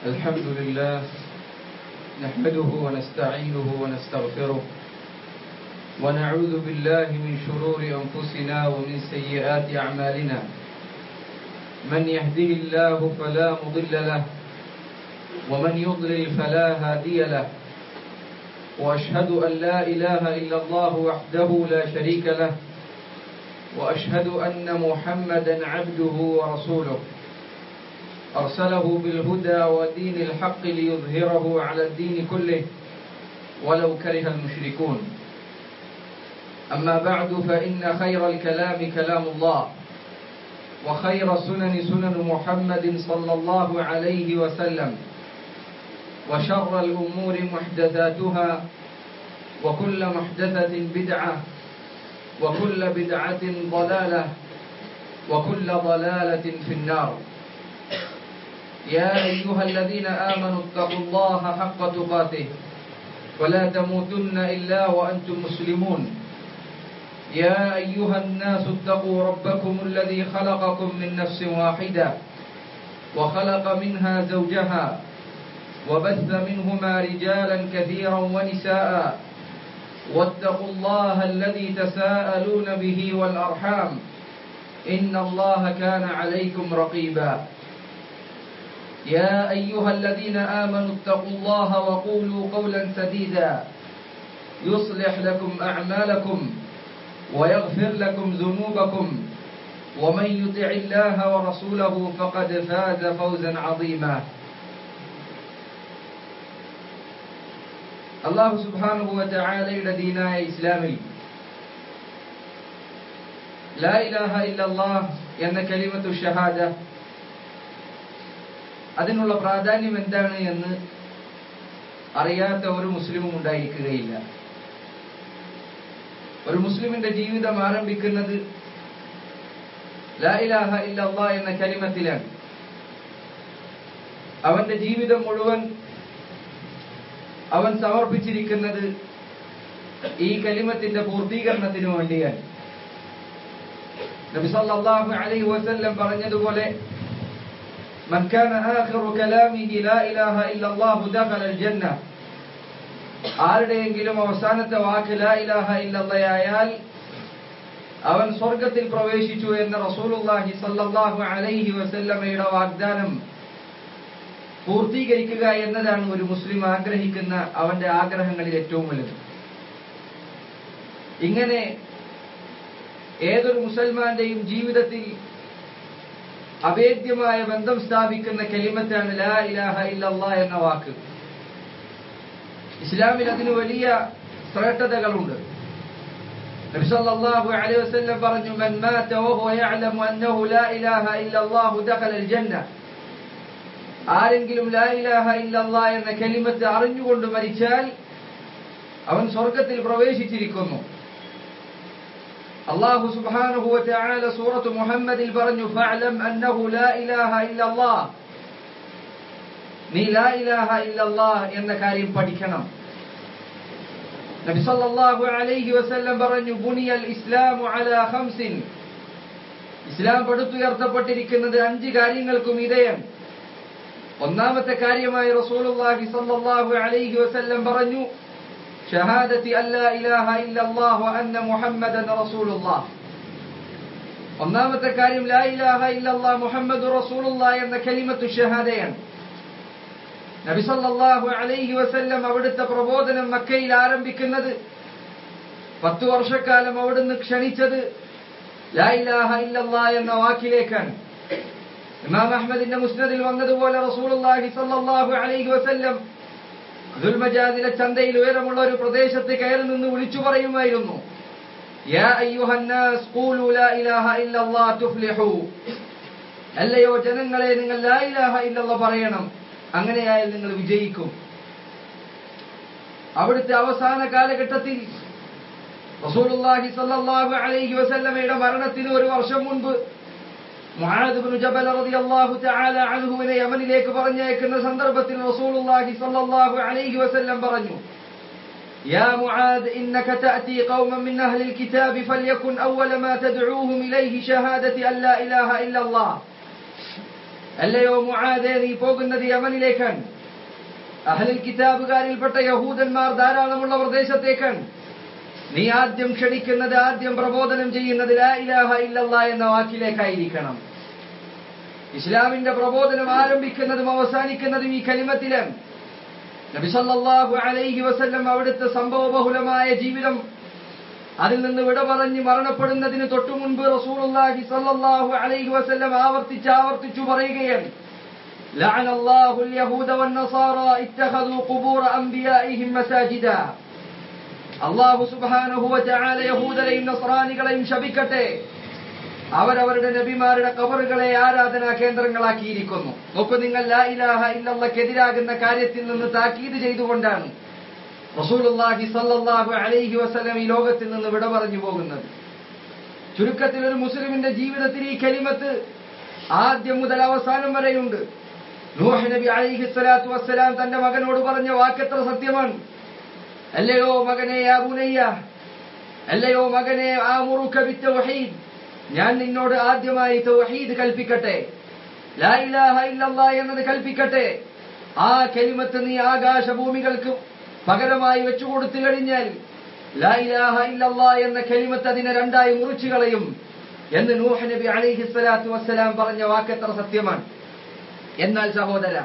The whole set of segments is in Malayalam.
الحمد لله نحمده ونستعينه ونستغفره ونعوذ بالله من شرور أنفسنا ومن سيئات أعمالنا من يهده الله فلا مضل له ومن يضلل فلا هادي له وأشهد أن لا إله إلا الله وحده لا شريك له وأشهد أن محمدا عبده ورسوله أرسله بالهدى ودين الحق ليظهره على الدين كله ولو كره المشركون أما بعد فإن خير الكلام كلام الله وخير السنن سنن محمد صلى الله عليه وسلم وشر الأمور محدثاتها وكل محدثة بدعة وكل بدعة ضلالة وكل ضلالة في النار يا أيها الذين آمنوا اتقوا الله حق تقاته ولا تموتن إلا وأنتم مسلمون يا أيها الناس اتقوا ربكم الذي خلقكم من نفس واحدة وخلق منها زوجها وبث منهما رجالا كثيرا ونساء واتقوا الله الذي تساءلون به والأرحام إن الله كان عليكم رقيبا يا أيها الذين آمنوا اتقوا الله وقولوا قولا سديدا يصلح لكم أعمالكم ويغفر لكم ذنوبكم ومن يطع الله ورسوله فقد فاز فوزا عظيما അള്ളാഹു സുബാനുഭവ ചായാലയുടെ ദീനായ ഇസ്ലാമിൽ ലാ ഇലാഹ ഇല്ലല്ലാഹ് എന്ന കലിമത്തു ഷഹാദ അതിനുള്ള പ്രാധാന്യം എന്താണ് എന്ന് അറിയാത്ത ഒരു മുസ്ലിമും ഉണ്ടായിരിക്കുകയില്ല ഒരു മുസ്ലിമിന്റെ ജീവിതം ആരംഭിക്കുന്നത് ലാ ഇലാഹ ഇല്ലല്ലാ എന്ന കലിമത്തിലാണ് അവന്റെ ജീവിതം മുഴുവൻ അവൻ സമർപ്പിച്ചിരിക്കുന്നത് ഈ കലിമത്തിന്റെ പൂർത്തീകരണത്തിന് വേണ്ടിയാണ് നബി സല്ലല്ലാഹു അലൈഹി വസല്ലം പറഞ്ഞതുപോലെ من كان آخر كلامه لا إله إلا الله دخل الجنة ആരുടെയെങ്കിലും അവസാനത്തെ വാക്ക് ലാ ഇലാഹ ഇല്ലല്ലയായാൽ അവൻ സ്വർഗത്തിൽ പ്രവേശിച്ചു എന്ന റസൂലുള്ളാഹി സല്ലല്ലാഹു അലൈഹി വസല്ലമയുടെ വാഗ്ദാനം പൂർത്തീകരിക്കുക എന്നതാണ് ഒരു മുസ്ലിം ആഗ്രഹിക്കുന്ന അവന്റെ ആഗ്രഹങ്ങളിൽ ഏറ്റവും വലുത് ഇങ്ങനെ ഏതൊരു മുസൽമാന്റെയും ജീവിതത്തിൽ അഭേദ്യമായ ബന്ധം സ്ഥാപിക്കുന്ന കലിമത്താണ് ലാ ഇലാഹ ഇല്ലല്ലാ എന്ന വാക്ക് ഇസ്ലാമിൽ അതിന് വലിയ ശ്രേഷ്ഠതകളുണ്ട് നബി സല്ലല്ലാഹു അലൈഹി വസല്ലം പറഞ്ഞു മൻ മാത വഹുവ യഅലമു അന്നഹു ലാ ഇലാഹ ഇല്ലല്ലാഹു ദഖല ജന്ന ആരെങ്കിലും ലാ ഇലാഹ ഇല്ലല്ലാ എന്ന കലിമത്ത് അറിഞ്ഞുകൊണ്ട് മരിച്ചാൽ അവൻ സ്വർഗത്തിൽ പ്രവേശിച്ചിരിക്കുന്നു അള്ളാഹു സുബ്ഹാനഹു വതആല സൂറത്ത് മുഹമ്മദിൽ പറഞ്ഞു ഫഅലം അന്നഹു ലാ ഇലാഹ ഇല്ലല്ലാഹ് നീ ലാ ഇലാഹ ഇല്ലല്ലാഹ് എന്ന കാര്യം പഠിക്കണം നബി സല്ലല്ലാഹു അലൈഹി വസല്ലം പറഞ്ഞു ബുനിയൽ ഇസ്ലാമു അലാ ഖംസിൻ ഇസ്ലാം പടുത്തുയർത്തപ്പെട്ടിരിക്കുന്നത് അഞ്ച് കാര്യങ്ങൾക്കും ഇതയാണ് ഒന്നാമത്തെ കാര്യമായി റസൂലുള്ളാഹി സല്ലല്ലാഹു അലൈഹി വസല്ലം പറഞ്ഞു ഷഹാദത്തി അല്ലാ ഇലാഹ ഇല്ലല്ലാഹ് വഅന്ന മുഹമ്മദൻ റസൂലുള്ളാഹ് ഒന്നാമത്തെ കാര്യം ലാ ഇലാഹ ഇല്ലല്ലാഹ് മുഹമ്മദു റസൂലുള്ളാഹ് എന്ന കലിമത്തു ഷഹാദയാണ് നബി സല്ലല്ലാഹു അലൈഹി വസല്ലം അവിടുത്തെ പ്രബോധനം മക്കയിൽ ആരംഭിക്കുന്നത് പത്തു വർഷക്കാലം അവിടുന്ന് ക്ഷണിച്ചത് ലാ ഇലാഹ ഇല്ലല്ലാഹ് എന്ന വാക്കിലേക്കാണ് ഇമാം അഹ്മദിന്റെ മുസ്നദിൽ വന്നതുപോലെ റസൂലുള്ളാഹി സല്ലല്ലാഹു അലൈഹി വസല്ലം ദുൽമജാദിലെ ചന്തയിൽ ഉയരമുള്ള ഒരു പ്രദേശത്ത് കയറി നിന്ന് വിളിച്ചു പറയുമായിരുന്നു യാ അയ്യുഹന്നാസ് ഖൂലു ലാ ഇലാഹ ഇല്ലല്ലാഹ് തുഫ്ലിഹു അല്ലയോ ജനങ്ങളെ നിങ്ങൾ ലാ ഇലാഹ ഇല്ലല്ലാഹ് പറയണം അങ്ങനെയായാൽ നിങ്ങൾ വിജയിക്കും അവിടുത്തെ അവസാന കാലഘട്ടത്തിൽ റസൂലുള്ളാഹി സല്ലല്ലാഹു അലൈഹി വസല്ലമയുടെ മരണത്തിന് ഒരു വർഷം മുൻപ് മുആദ് ഇബ്നു ജബൽ റളിയല്ലാഹു തആല അൻഹുവിനെ യമനിലേക്ക് പറഞ്ഞയക്കുന്ന സന്ദർഭത്തിൽ റസൂലുള്ളാഹി സ്വല്ലല്ലാഹു അലൈഹി വസല്ലം പറഞ്ഞു يا معاذ إنك تأتي قوما من أهل الكتاب فليكن أول ما تدعوهم إليه شهادة أن لا إله إلا الله അല്ലയോ മുആദേ നീ പോകുന്നത് യമനിലേക്കാണ് അഹലിൽ കിതാബുകാരിൽപ്പെട്ട യഹൂദന്മാർ ധാരാളമുള്ള പ്രദേശത്തേക്കാണ് നീ ആദ്യം ക്ഷണിക്കുന്നത് ആദ്യം പ്രബോധനം ചെയ്യുന്നത് ലാ ഇലാഹ ഇല്ലല്ലാ എന്ന വാക്കിലേക്കായിരിക്കണം ഇസ്ലാമിന്റെ പ്രബോധനം ആരംഭിക്കുന്നതും അവസാനിക്കുന്നതും ഈ കലിമത്തിലാണ് നബി സല്ലല്ലാഹു അലൈഹി വസല്ലം അവിടുത്തെ സംഭവബഹുലമായ ജീവിതം അതിൽ നിന്ന് വിട പറഞ്ഞ് മരണപ്പെടുന്നതിന് തൊട്ടു മുൻപ് റസൂലുള്ളാഹി സല്ലല്ലാഹു അലൈഹി വസല്ലം ആവർത്തിച്ച് ആവർത്തിച്ചു പറയുകയാണ് لعن الله اليهود والنصارى اتخذوا قبور أنبيائهم مساجدا അള്ളാഹു സുബ്ഹാനഹു വതആല യഹൂദരെയും നസ്രാനികളെയും ശപിക്കട്ടെ അവരവരുടെ നബിമാരുടെ കബറുകളെ ആരാധനാ കേന്ദ്രങ്ങളാക്കിയിരിക്കുന്നു നോക്കൂ നിങ്ങൾ ലാ ഇലാഹ ഇല്ലല്ലക്കെതിരാകുന്ന കാര്യത്തിൽ നിന്ന് താക്കീത് ചെയ്തുകൊണ്ടാണ് റസൂലുള്ളാഹി സല്ലല്ലാഹു അലൈഹി വസല്ലം ഈ ലോകത്തിൽ നിന്ന് വിട പറഞ്ഞു പോകുന്നത് ചുരുക്കത്തിൽ ഒരു മുസ്ലിമിന്റെ ജീവിതത്തിൽ ഈ കലിമത്ത് ആദ്യം മുതൽ അവസാനം വരെയുണ്ട് നൂഹ് നബി അലൈഹി സ്വലാത്തു വസ്സലാം തന്റെ മകനോട് പറഞ്ഞ വാക്കെത്ര സത്യമാണ് അല്ലയോ മകനെ യാ ബുനയ്യ അല്ലയോ മകനെ ആമുറുക ബിത്തൗഹീദ് ഞാൻ നിന്നോട് ആദ്യമായി തൗഹീദ് കൽപ്പിക്കട്ടെ ലാ ഇലാഹ ഇല്ലല്ലാ എന്നത് കൽപ്പിക്കട്ടെ ആ കലിമത്ത് നീ ആകാശഭൂമികൾക്ക് പകരമായി വെച്ചു കൊടുത്തു കഴിഞ്ഞാൽ ലാ ഇലാഹ ഇല്ലല്ലാ എന്ന കലിമത്ത് അതിനെ രണ്ടായി മുറിച്ചു കളയും എന്ന് നൂഹ് നബി അലൈഹി സ്വലാത്തു വസ്സലാം പറഞ്ഞ വാക്കെത്ര സത്യമാണ് എന്നാൽ സഹോദര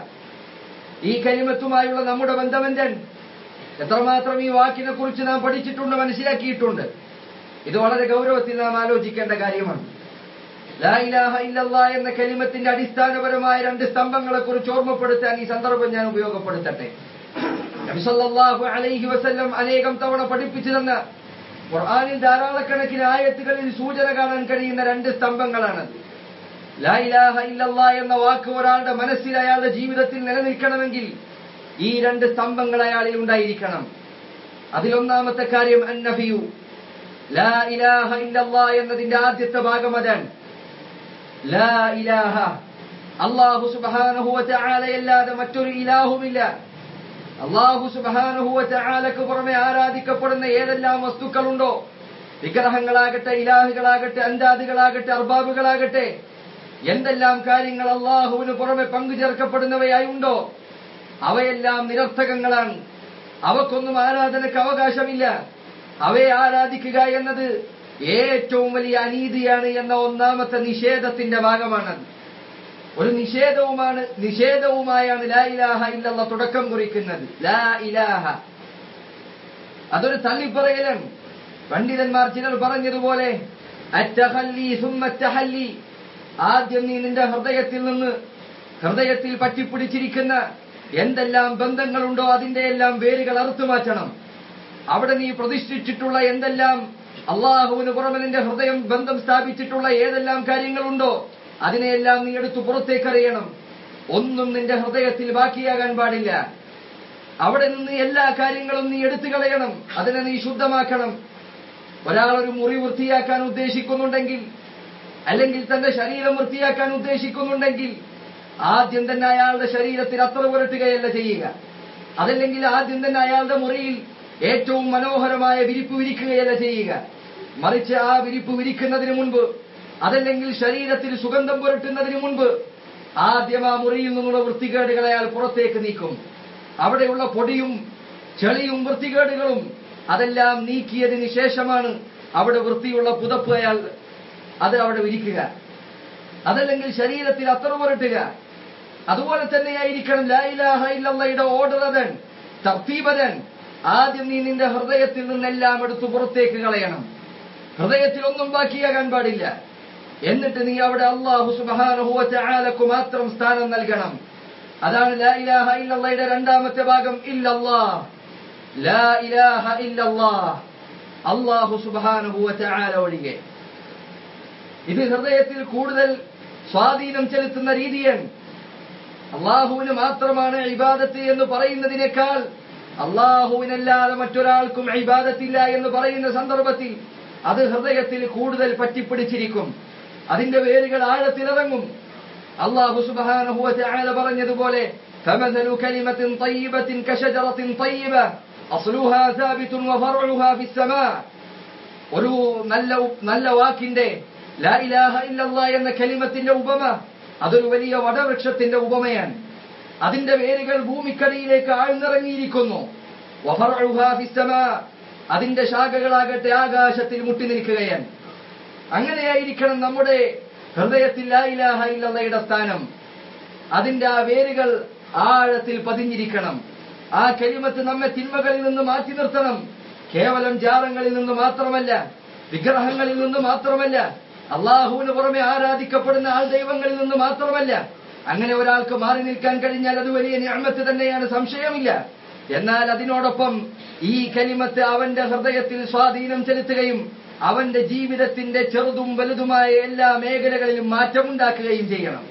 ഈ കലിമത്തുമായുള്ള നമ്മുടെ ബന്ധം എന്താണ് എത്രമാത്രം ഈ വാക്കിനെ കുറിച്ച് നാം പഠിച്ചിട്ടുണ്ട് മനസ്സിലാക്കിയിട്ടുണ്ട് ഇത് വളരെ ഗൗരവത്തിൽ നാം ആലോചിക്കേണ്ട കാര്യമാണ് ലാ ഇലാഹ ഇല്ലല്ലാ എന്ന കലിമത്തിന്റെ അടിസ്ഥാനപരമായ രണ്ട് സ്തംഭങ്ങളെ കുറിച്ച് ഓർമ്മപ്പെടുത്താൻ ഈ സന്ദർഭം ഞാൻ ഉപയോഗപ്പെടുത്തട്ടെ നബി സല്ലല്ലാഹു അലൈഹി വസല്ലം അനേകം തവണ പഠിപ്പിച്ചു തന്ന ഖുർആനിൽ ധാരാളക്കണക്കിന് ആയത്തുകളിൽ സൂചന കാണാൻ കഴിയുന്ന രണ്ട് സ്തംഭങ്ങളാണ് ലാ ഇലാഹ ഇല്ലല്ലാ എന്ന വാക്ക് ഒരാളുടെ മനസ്സിൽ അയാളുടെ ജീവിതത്തിൽ നിലനിൽക്കണമെങ്കിൽ ഈ രണ്ട് സ്തംഭങ്ങൾ അയാളിൽ ഉണ്ടായിരിക്കണം അതിലൊന്നാമത്തെ കാര്യം അന്നഫിയു ലാ ഇലാഹ ഇല്ലല്ലാ എന്നതിന്റെ ആദ്യത്തെ ഭാഗം അതാണ് ലാ ഇലാഹ അള്ളാഹു സുബ്ഹാനഹു വതആലയല്ലാതെ മറ്റൊരു ഇലാഹുമില്ല അള്ളാഹു സുബ്ഹാനഹു വതആലക്ക് പുറമെ ആരാധിക്കപ്പെടുന്ന ഏതെല്ലാം വസ്തുക്കളുണ്ടോ വിഗ്രഹങ്ങളാകട്ടെ ഇലാഹുകളാകട്ടെ അന്താദികളാകട്ടെ അർബാബുകളാകട്ടെ എന്തെല്ലാം കാര്യങ്ങൾ അള്ളാഹുവിന് പുറമെ പങ്കു ചേർക്കപ്പെടുന്നവയായി ഉണ്ടോ അവയെല്ലാം നിരർത്ഥകങ്ങളാണ് അവക്കൊന്നും ആരാധനക്ക് അവകാശമില്ല അവയെ ആരാധിക്കുക എന്നത് ഏറ്റവും വലിയ അനീതിയാണ് എന്ന ഒന്നാമത്തെ നിഷേധത്തിന്റെ ഭാഗമാണ് ഒരു നിഷേധവുമാണ് നിഷേധവുമായാണ് ലാ ഇലാഹ ഇല്ലല്ല തുടക്കം കുറിക്കുന്നത് ലാ ഇലാഹ അതൊരു തള്ളിപ്പറയലാണ് പണ്ഡിതന്മാർ ചിലർ പറഞ്ഞതുപോലെ അറ്റഹല്ലി സുമ്മറ്റഹല്ലി ആദ്യം നീ നിന്റെ ഹൃദയത്തിൽ നിന്ന് ഹൃദയത്തിൽ പറ്റിപ്പിടിച്ചിരിക്കുന്ന എന്തെല്ലാം ബന്ധങ്ങളുണ്ടോ അതിന്റെ എല്ലാം വേരുകൾ അറുത്തു മാറ്റണം അവിടെ നീ പ്രതിഷ്ഠിച്ചിട്ടുള്ള എന്തെല്ലാം അള്ളാഹുവിന് പുറമെ നിന്റെ ഹൃദയം ബന്ധം സ്ഥാപിച്ചിട്ടുള്ള ഏതെല്ലാം കാര്യങ്ങളുണ്ടോ അതിനെയെല്ലാം നീ എടുത്തു പുറത്തേക്കറിയണം ഒന്നും നിന്റെ ഹൃദയത്തിൽ ബാക്കിയാകാൻ പാടില്ല അവിടെ നിന്ന് എല്ലാ കാര്യങ്ങളും നീ എടുത്തു കളയണം അതിനെ നീ ശുദ്ധമാക്കണം ഒരാൾ ഒരു മുറി വൃത്തിയാക്കാൻ ഉദ്ദേശിക്കുന്നുണ്ടെങ്കിൽ അല്ലെങ്കിൽ തന്റെ ശരീരം വൃത്തിയാക്കാൻ ഉദ്ദേശിക്കുന്നുണ്ടെങ്കിൽ ആദ്യം തന്നെ അയാളുടെ ശരീരത്തിൽ അത്ര പുരട്ടുകയല്ല ചെയ്യുക അതല്ലെങ്കിൽ ആദ്യം തന്നെ അയാളുടെ മുറിയിൽ ഏറ്റവും മനോഹരമായ വിരിപ്പ് വിരിക്കുകയല്ല ചെയ്യുക മറിച്ച് ആ വിരിപ്പ് വിരിക്കുന്നതിന് മുൻപ് അതല്ലെങ്കിൽ ശരീരത്തിൽ സുഗന്ധം പുരട്ടുന്നതിന് മുൻപ് ആദ്യം ആ മുറിയിൽ നിന്നുള്ള വൃത്തികേടുകൾ അയാൾ പുറത്തേക്ക് നീക്കും അവിടെയുള്ള പൊടിയും ചെളിയും വൃത്തികേടുകളും അതെല്ലാം നീക്കിയതിന് ശേഷമാണ് അവിടെ വൃത്തിയുള്ള പുതപ്പ് അയാൾ അത് അവിടെ വിരിക്കുക അതല്ലെങ്കിൽ ശരീരത്തിൽ അത്ര പുരട്ടുക അതുപോലെ തന്നെയായിരിക്കണം ലാ ഇലാഹ ഇല്ലല്ലയുടെ ഓർഡർ അതൻ തർത്തീപതൻ ആദ്യം നീ നിന്റെ ഹൃദയത്തിൽ നിന്നെല്ലാം എടുത്തു പുറത്തേക്ക് കളയണം ഹൃദയത്തിൽ ഒന്നും ബാക്കിയാകാൻ പാടില്ല എന്നിട്ട് നീ അവിടെ അള്ളാഹു സുബാനുഹുവലക്ക് മാത്രം സ്ഥാനം നൽകണം അതാണ് ലാ ഇലാഹ ഇല്ലല്ലയുടെ രണ്ടാമത്തെ ഭാഗം ഇല്ലല്ലാ ലാ ഇലാഹ ഇല്ലല്ലാ അള്ളാഹു സുബാനുഹുവല ഒഴികെ ഇത് ഹൃദയത്തിൽ കൂടുതൽ സ്വാധീനം ചെലുത്തുന്ന രീതിയാണ് അള്ളാഹുവിന് മാത്രമാണ് ഇബാദത്ത് എന്ന് പറയുന്നതിനേക്കാൾ അള്ളാഹുവിനല്ലാതെ മറ്റൊരാൾക്കും ഇബാദത്തില്ല എന്ന് പറയുന്ന സന്ദർഭത്തിൽ അത് ഹൃദയത്തിൽ കൂടുതൽ പറ്റിപ്പിടിച്ചിരിക്കും അതിന്റെ വേരുകൾ ആഴത്തിലിറങ്ങും അള്ളാഹു സുബാനഹു പറഞ്ഞതുപോലെ فمثل كلمة طيبة كشجرة طيبة أصلها ثابت وفرعها في السماء ഒരു നല്ല നല്ല വാക്കിന്റെ ലാ ഇലാഹ ഇല്ലല്ലാ എന്ന കലിമത്തിന്റെ ഉപമ അതൊരു വലിയ വടവൃക്ഷത്തിന്റെ ഉപമയാണ് അതിന്റെ വേരുകൾ ഭൂമിക്കടിയിലേക്ക് ആഴ്ന്നിറങ്ങിയിരിക്കുന്നു വഫർഉഹാ ഫിസ്സമാ. അതിന്റെ ശാഖകളാകട്ടെ ആകാശത്തിൽ മുട്ടി നിൽക്കുകയാണ് അങ്ങനെയായിരിക്കണം നമ്മുടെ ഹൃദയത്തിൽ ലാ ഇലാഹ ഇല്ലല്ലയുടെ സ്ഥാനം അതിന്റെ ആ വേരുകൾ ആഴത്തിൽ പതിഞ്ഞിരിക്കണം ആ കലിമത്ത് നമ്മെ തിന്മകളിൽ നിന്ന് മാറ്റി നിർത്തണം കേവലം ജാറങ്ങളിൽ നിന്ന് മാത്രമല്ല വിഗ്രഹങ്ങളിൽ നിന്ന് മാത്രമല്ല അള്ളാഹുവിന് പുറമെ ആരാധിക്കപ്പെടുന്ന ആൾ ദൈവങ്ങളിൽ നിന്ന് മാത്രമല്ല അങ്ങനെ ഒരാൾക്ക് മാറി നിൽക്കാൻ കഴിഞ്ഞാൽ അത് വലിയ ഞാമത്ത് തന്നെയാണ് സംശയമില്ല എന്നാൽ അതിനോടൊപ്പം ഈ കലിമത്ത് അവന്റെ ഹൃദയത്തിൽ സ്വാധീനം ചെലുത്തുകയും അവന്റെ ജീവിതത്തിന്റെ ചെറുതും വലുതുമായ എല്ലാ മേഖലകളിലും മാറ്റമുണ്ടാക്കുകയും ചെയ്യണം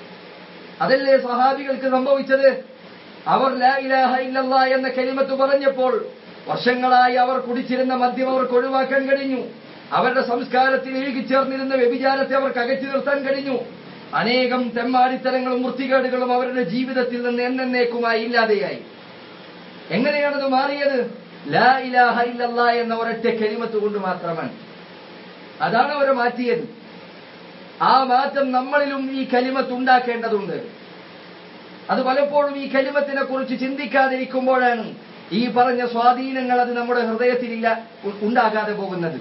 അതല്ലേ സ്വഹാബികൾക്ക് സംഭവിച്ചത് അവർ ലാ ഇലാഹ ഇല്ലല്ലാ എന്ന കലിമത്ത് പറഞ്ഞപ്പോൾ വർഷങ്ങളായി അവർ കുടിച്ചിരുന്ന മദ്യം അവർക്ക് ഒഴിവാക്കാൻ കഴിഞ്ഞു അവരുടെ സംസ്കാരത്തിൽ ഇഴുകിച്ചേർന്നിരുന്ന വ്യഭിചാരത്തെ അവർക്ക് അകറ്റി നിർത്താൻ കഴിഞ്ഞു അനേകം തെമ്മാടിത്തരങ്ങളും വൃത്തികേടുകളും അവരുടെ ജീവിതത്തിൽ നിന്ന് എന്നേക്കുമായി ഇല്ലാതെയായി എങ്ങനെയാണത് മാറിയത് ലാ ഇലാഹ ഇല്ലല്ലാ എന്ന ഒരൊറ്റ കലിമത്ത് കൊണ്ട് മാത്രമാണ് അതാണ് അവരെ മാറ്റിയത് ആ മാറ്റം നമ്മളിലും ഈ കലിമത്ത് ഉണ്ടാക്കേണ്ടതുണ്ട് അത് പലപ്പോഴും ഈ കലിമത്തിനെ കുറിച്ച് ചിന്തിക്കാതിരിക്കുമ്പോഴാണ് ഈ പറഞ്ഞ സ്വാധീനങ്ങൾ അത് നമ്മുടെ ഹൃദയത്തിലില്ല ഉ- ഉണ്ടാകാതെ പോകുന്നത്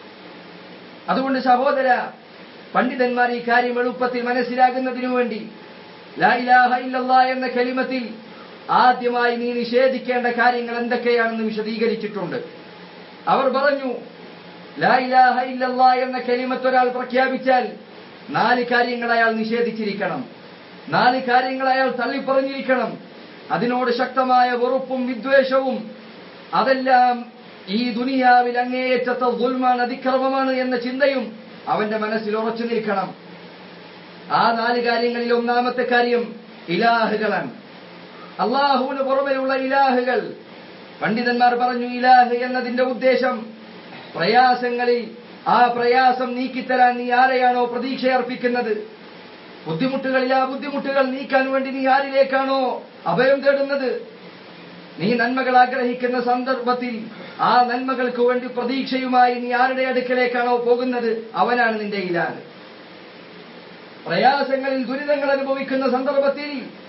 അതുകൊണ്ട് സഹോദര പണ്ഡിതന്മാർ ഈ കാര്യം എളുപ്പത്തിൽ മനസ്സിലാകുന്നതിനു വേണ്ടി ലാ ഇലാഹ ഇല്ലല്ലാ എന്ന കലിമത്തിൽ ആദ്യമായി നീ നിഷേധിക്കേണ്ട കാര്യങ്ങൾ എന്തൊക്കെയാണെന്ന് വിശദീകരിച്ചിട്ടുണ്ട് അവർ പറഞ്ഞു ലാ ഇലാഹ ഇല്ലല്ലാ എന്ന കലിമത്ത് ഒരാൾ പ്രഖ്യാപിച്ചാൽ നാല് കാര്യങ്ങൾ അയാൾ നിഷേധിച്ചിരിക്കണം നാല് കാര്യങ്ങൾ അയാൾ തള്ളിപ്പറഞ്ഞിരിക്കണം അതിനോട് ശക്തമായ വെറുപ്പും വിദ്വേഷവും അതെല്ലാം ഈ ദുനിയാവിൽ അങ്ങേയറ്റത്തെ ദുൽമാണ് അതിക്രമമാണ് എന്ന ചിന്തയും അവന്റെ മനസ്സിൽ ഉറച്ചു നിൽക്കണം ആ നാല് കാര്യങ്ങളിൽ ഒന്നാമത്തെ കാര്യം ഇലാഹുകളാണ് അള്ളാഹുവിന് പുറമെയുള്ള ഇലാഹുകൾ പണ്ഡിതന്മാർ പറഞ്ഞു ഇലാഹ് എന്നതിന്റെ ഉദ്ദേശം പ്രയാസങ്ങളിൽ ആ പ്രയാസം നീക്കിത്തരാൻ നീ ആരെയാണോ പ്രതീക്ഷ അർപ്പിക്കുന്നത് ബുദ്ധിമുട്ടുകളിൽ ആ ബുദ്ധിമുട്ടുകൾ നീക്കാൻ വേണ്ടി നീ ആരിലേക്കാണോ അഭയം തേടുന്നത് നീ നന്മകൾ ആഗ്രഹിക്കുന്ന സന്ദർഭത്തിൽ ആ നന്മകൾക്ക് വേണ്ടി പ്രതീക്ഷയുമായി നീ ആരുടെ അടുക്കലേക്കാണോ പോകുന്നത് അവനാണ് നിന്റെ ഇലാഹ് പ്രയാസങ്ങളിൽ ദുരിതങ്ങൾ അനുഭവിക്കുന്ന സന്ദർഭത്തിൽ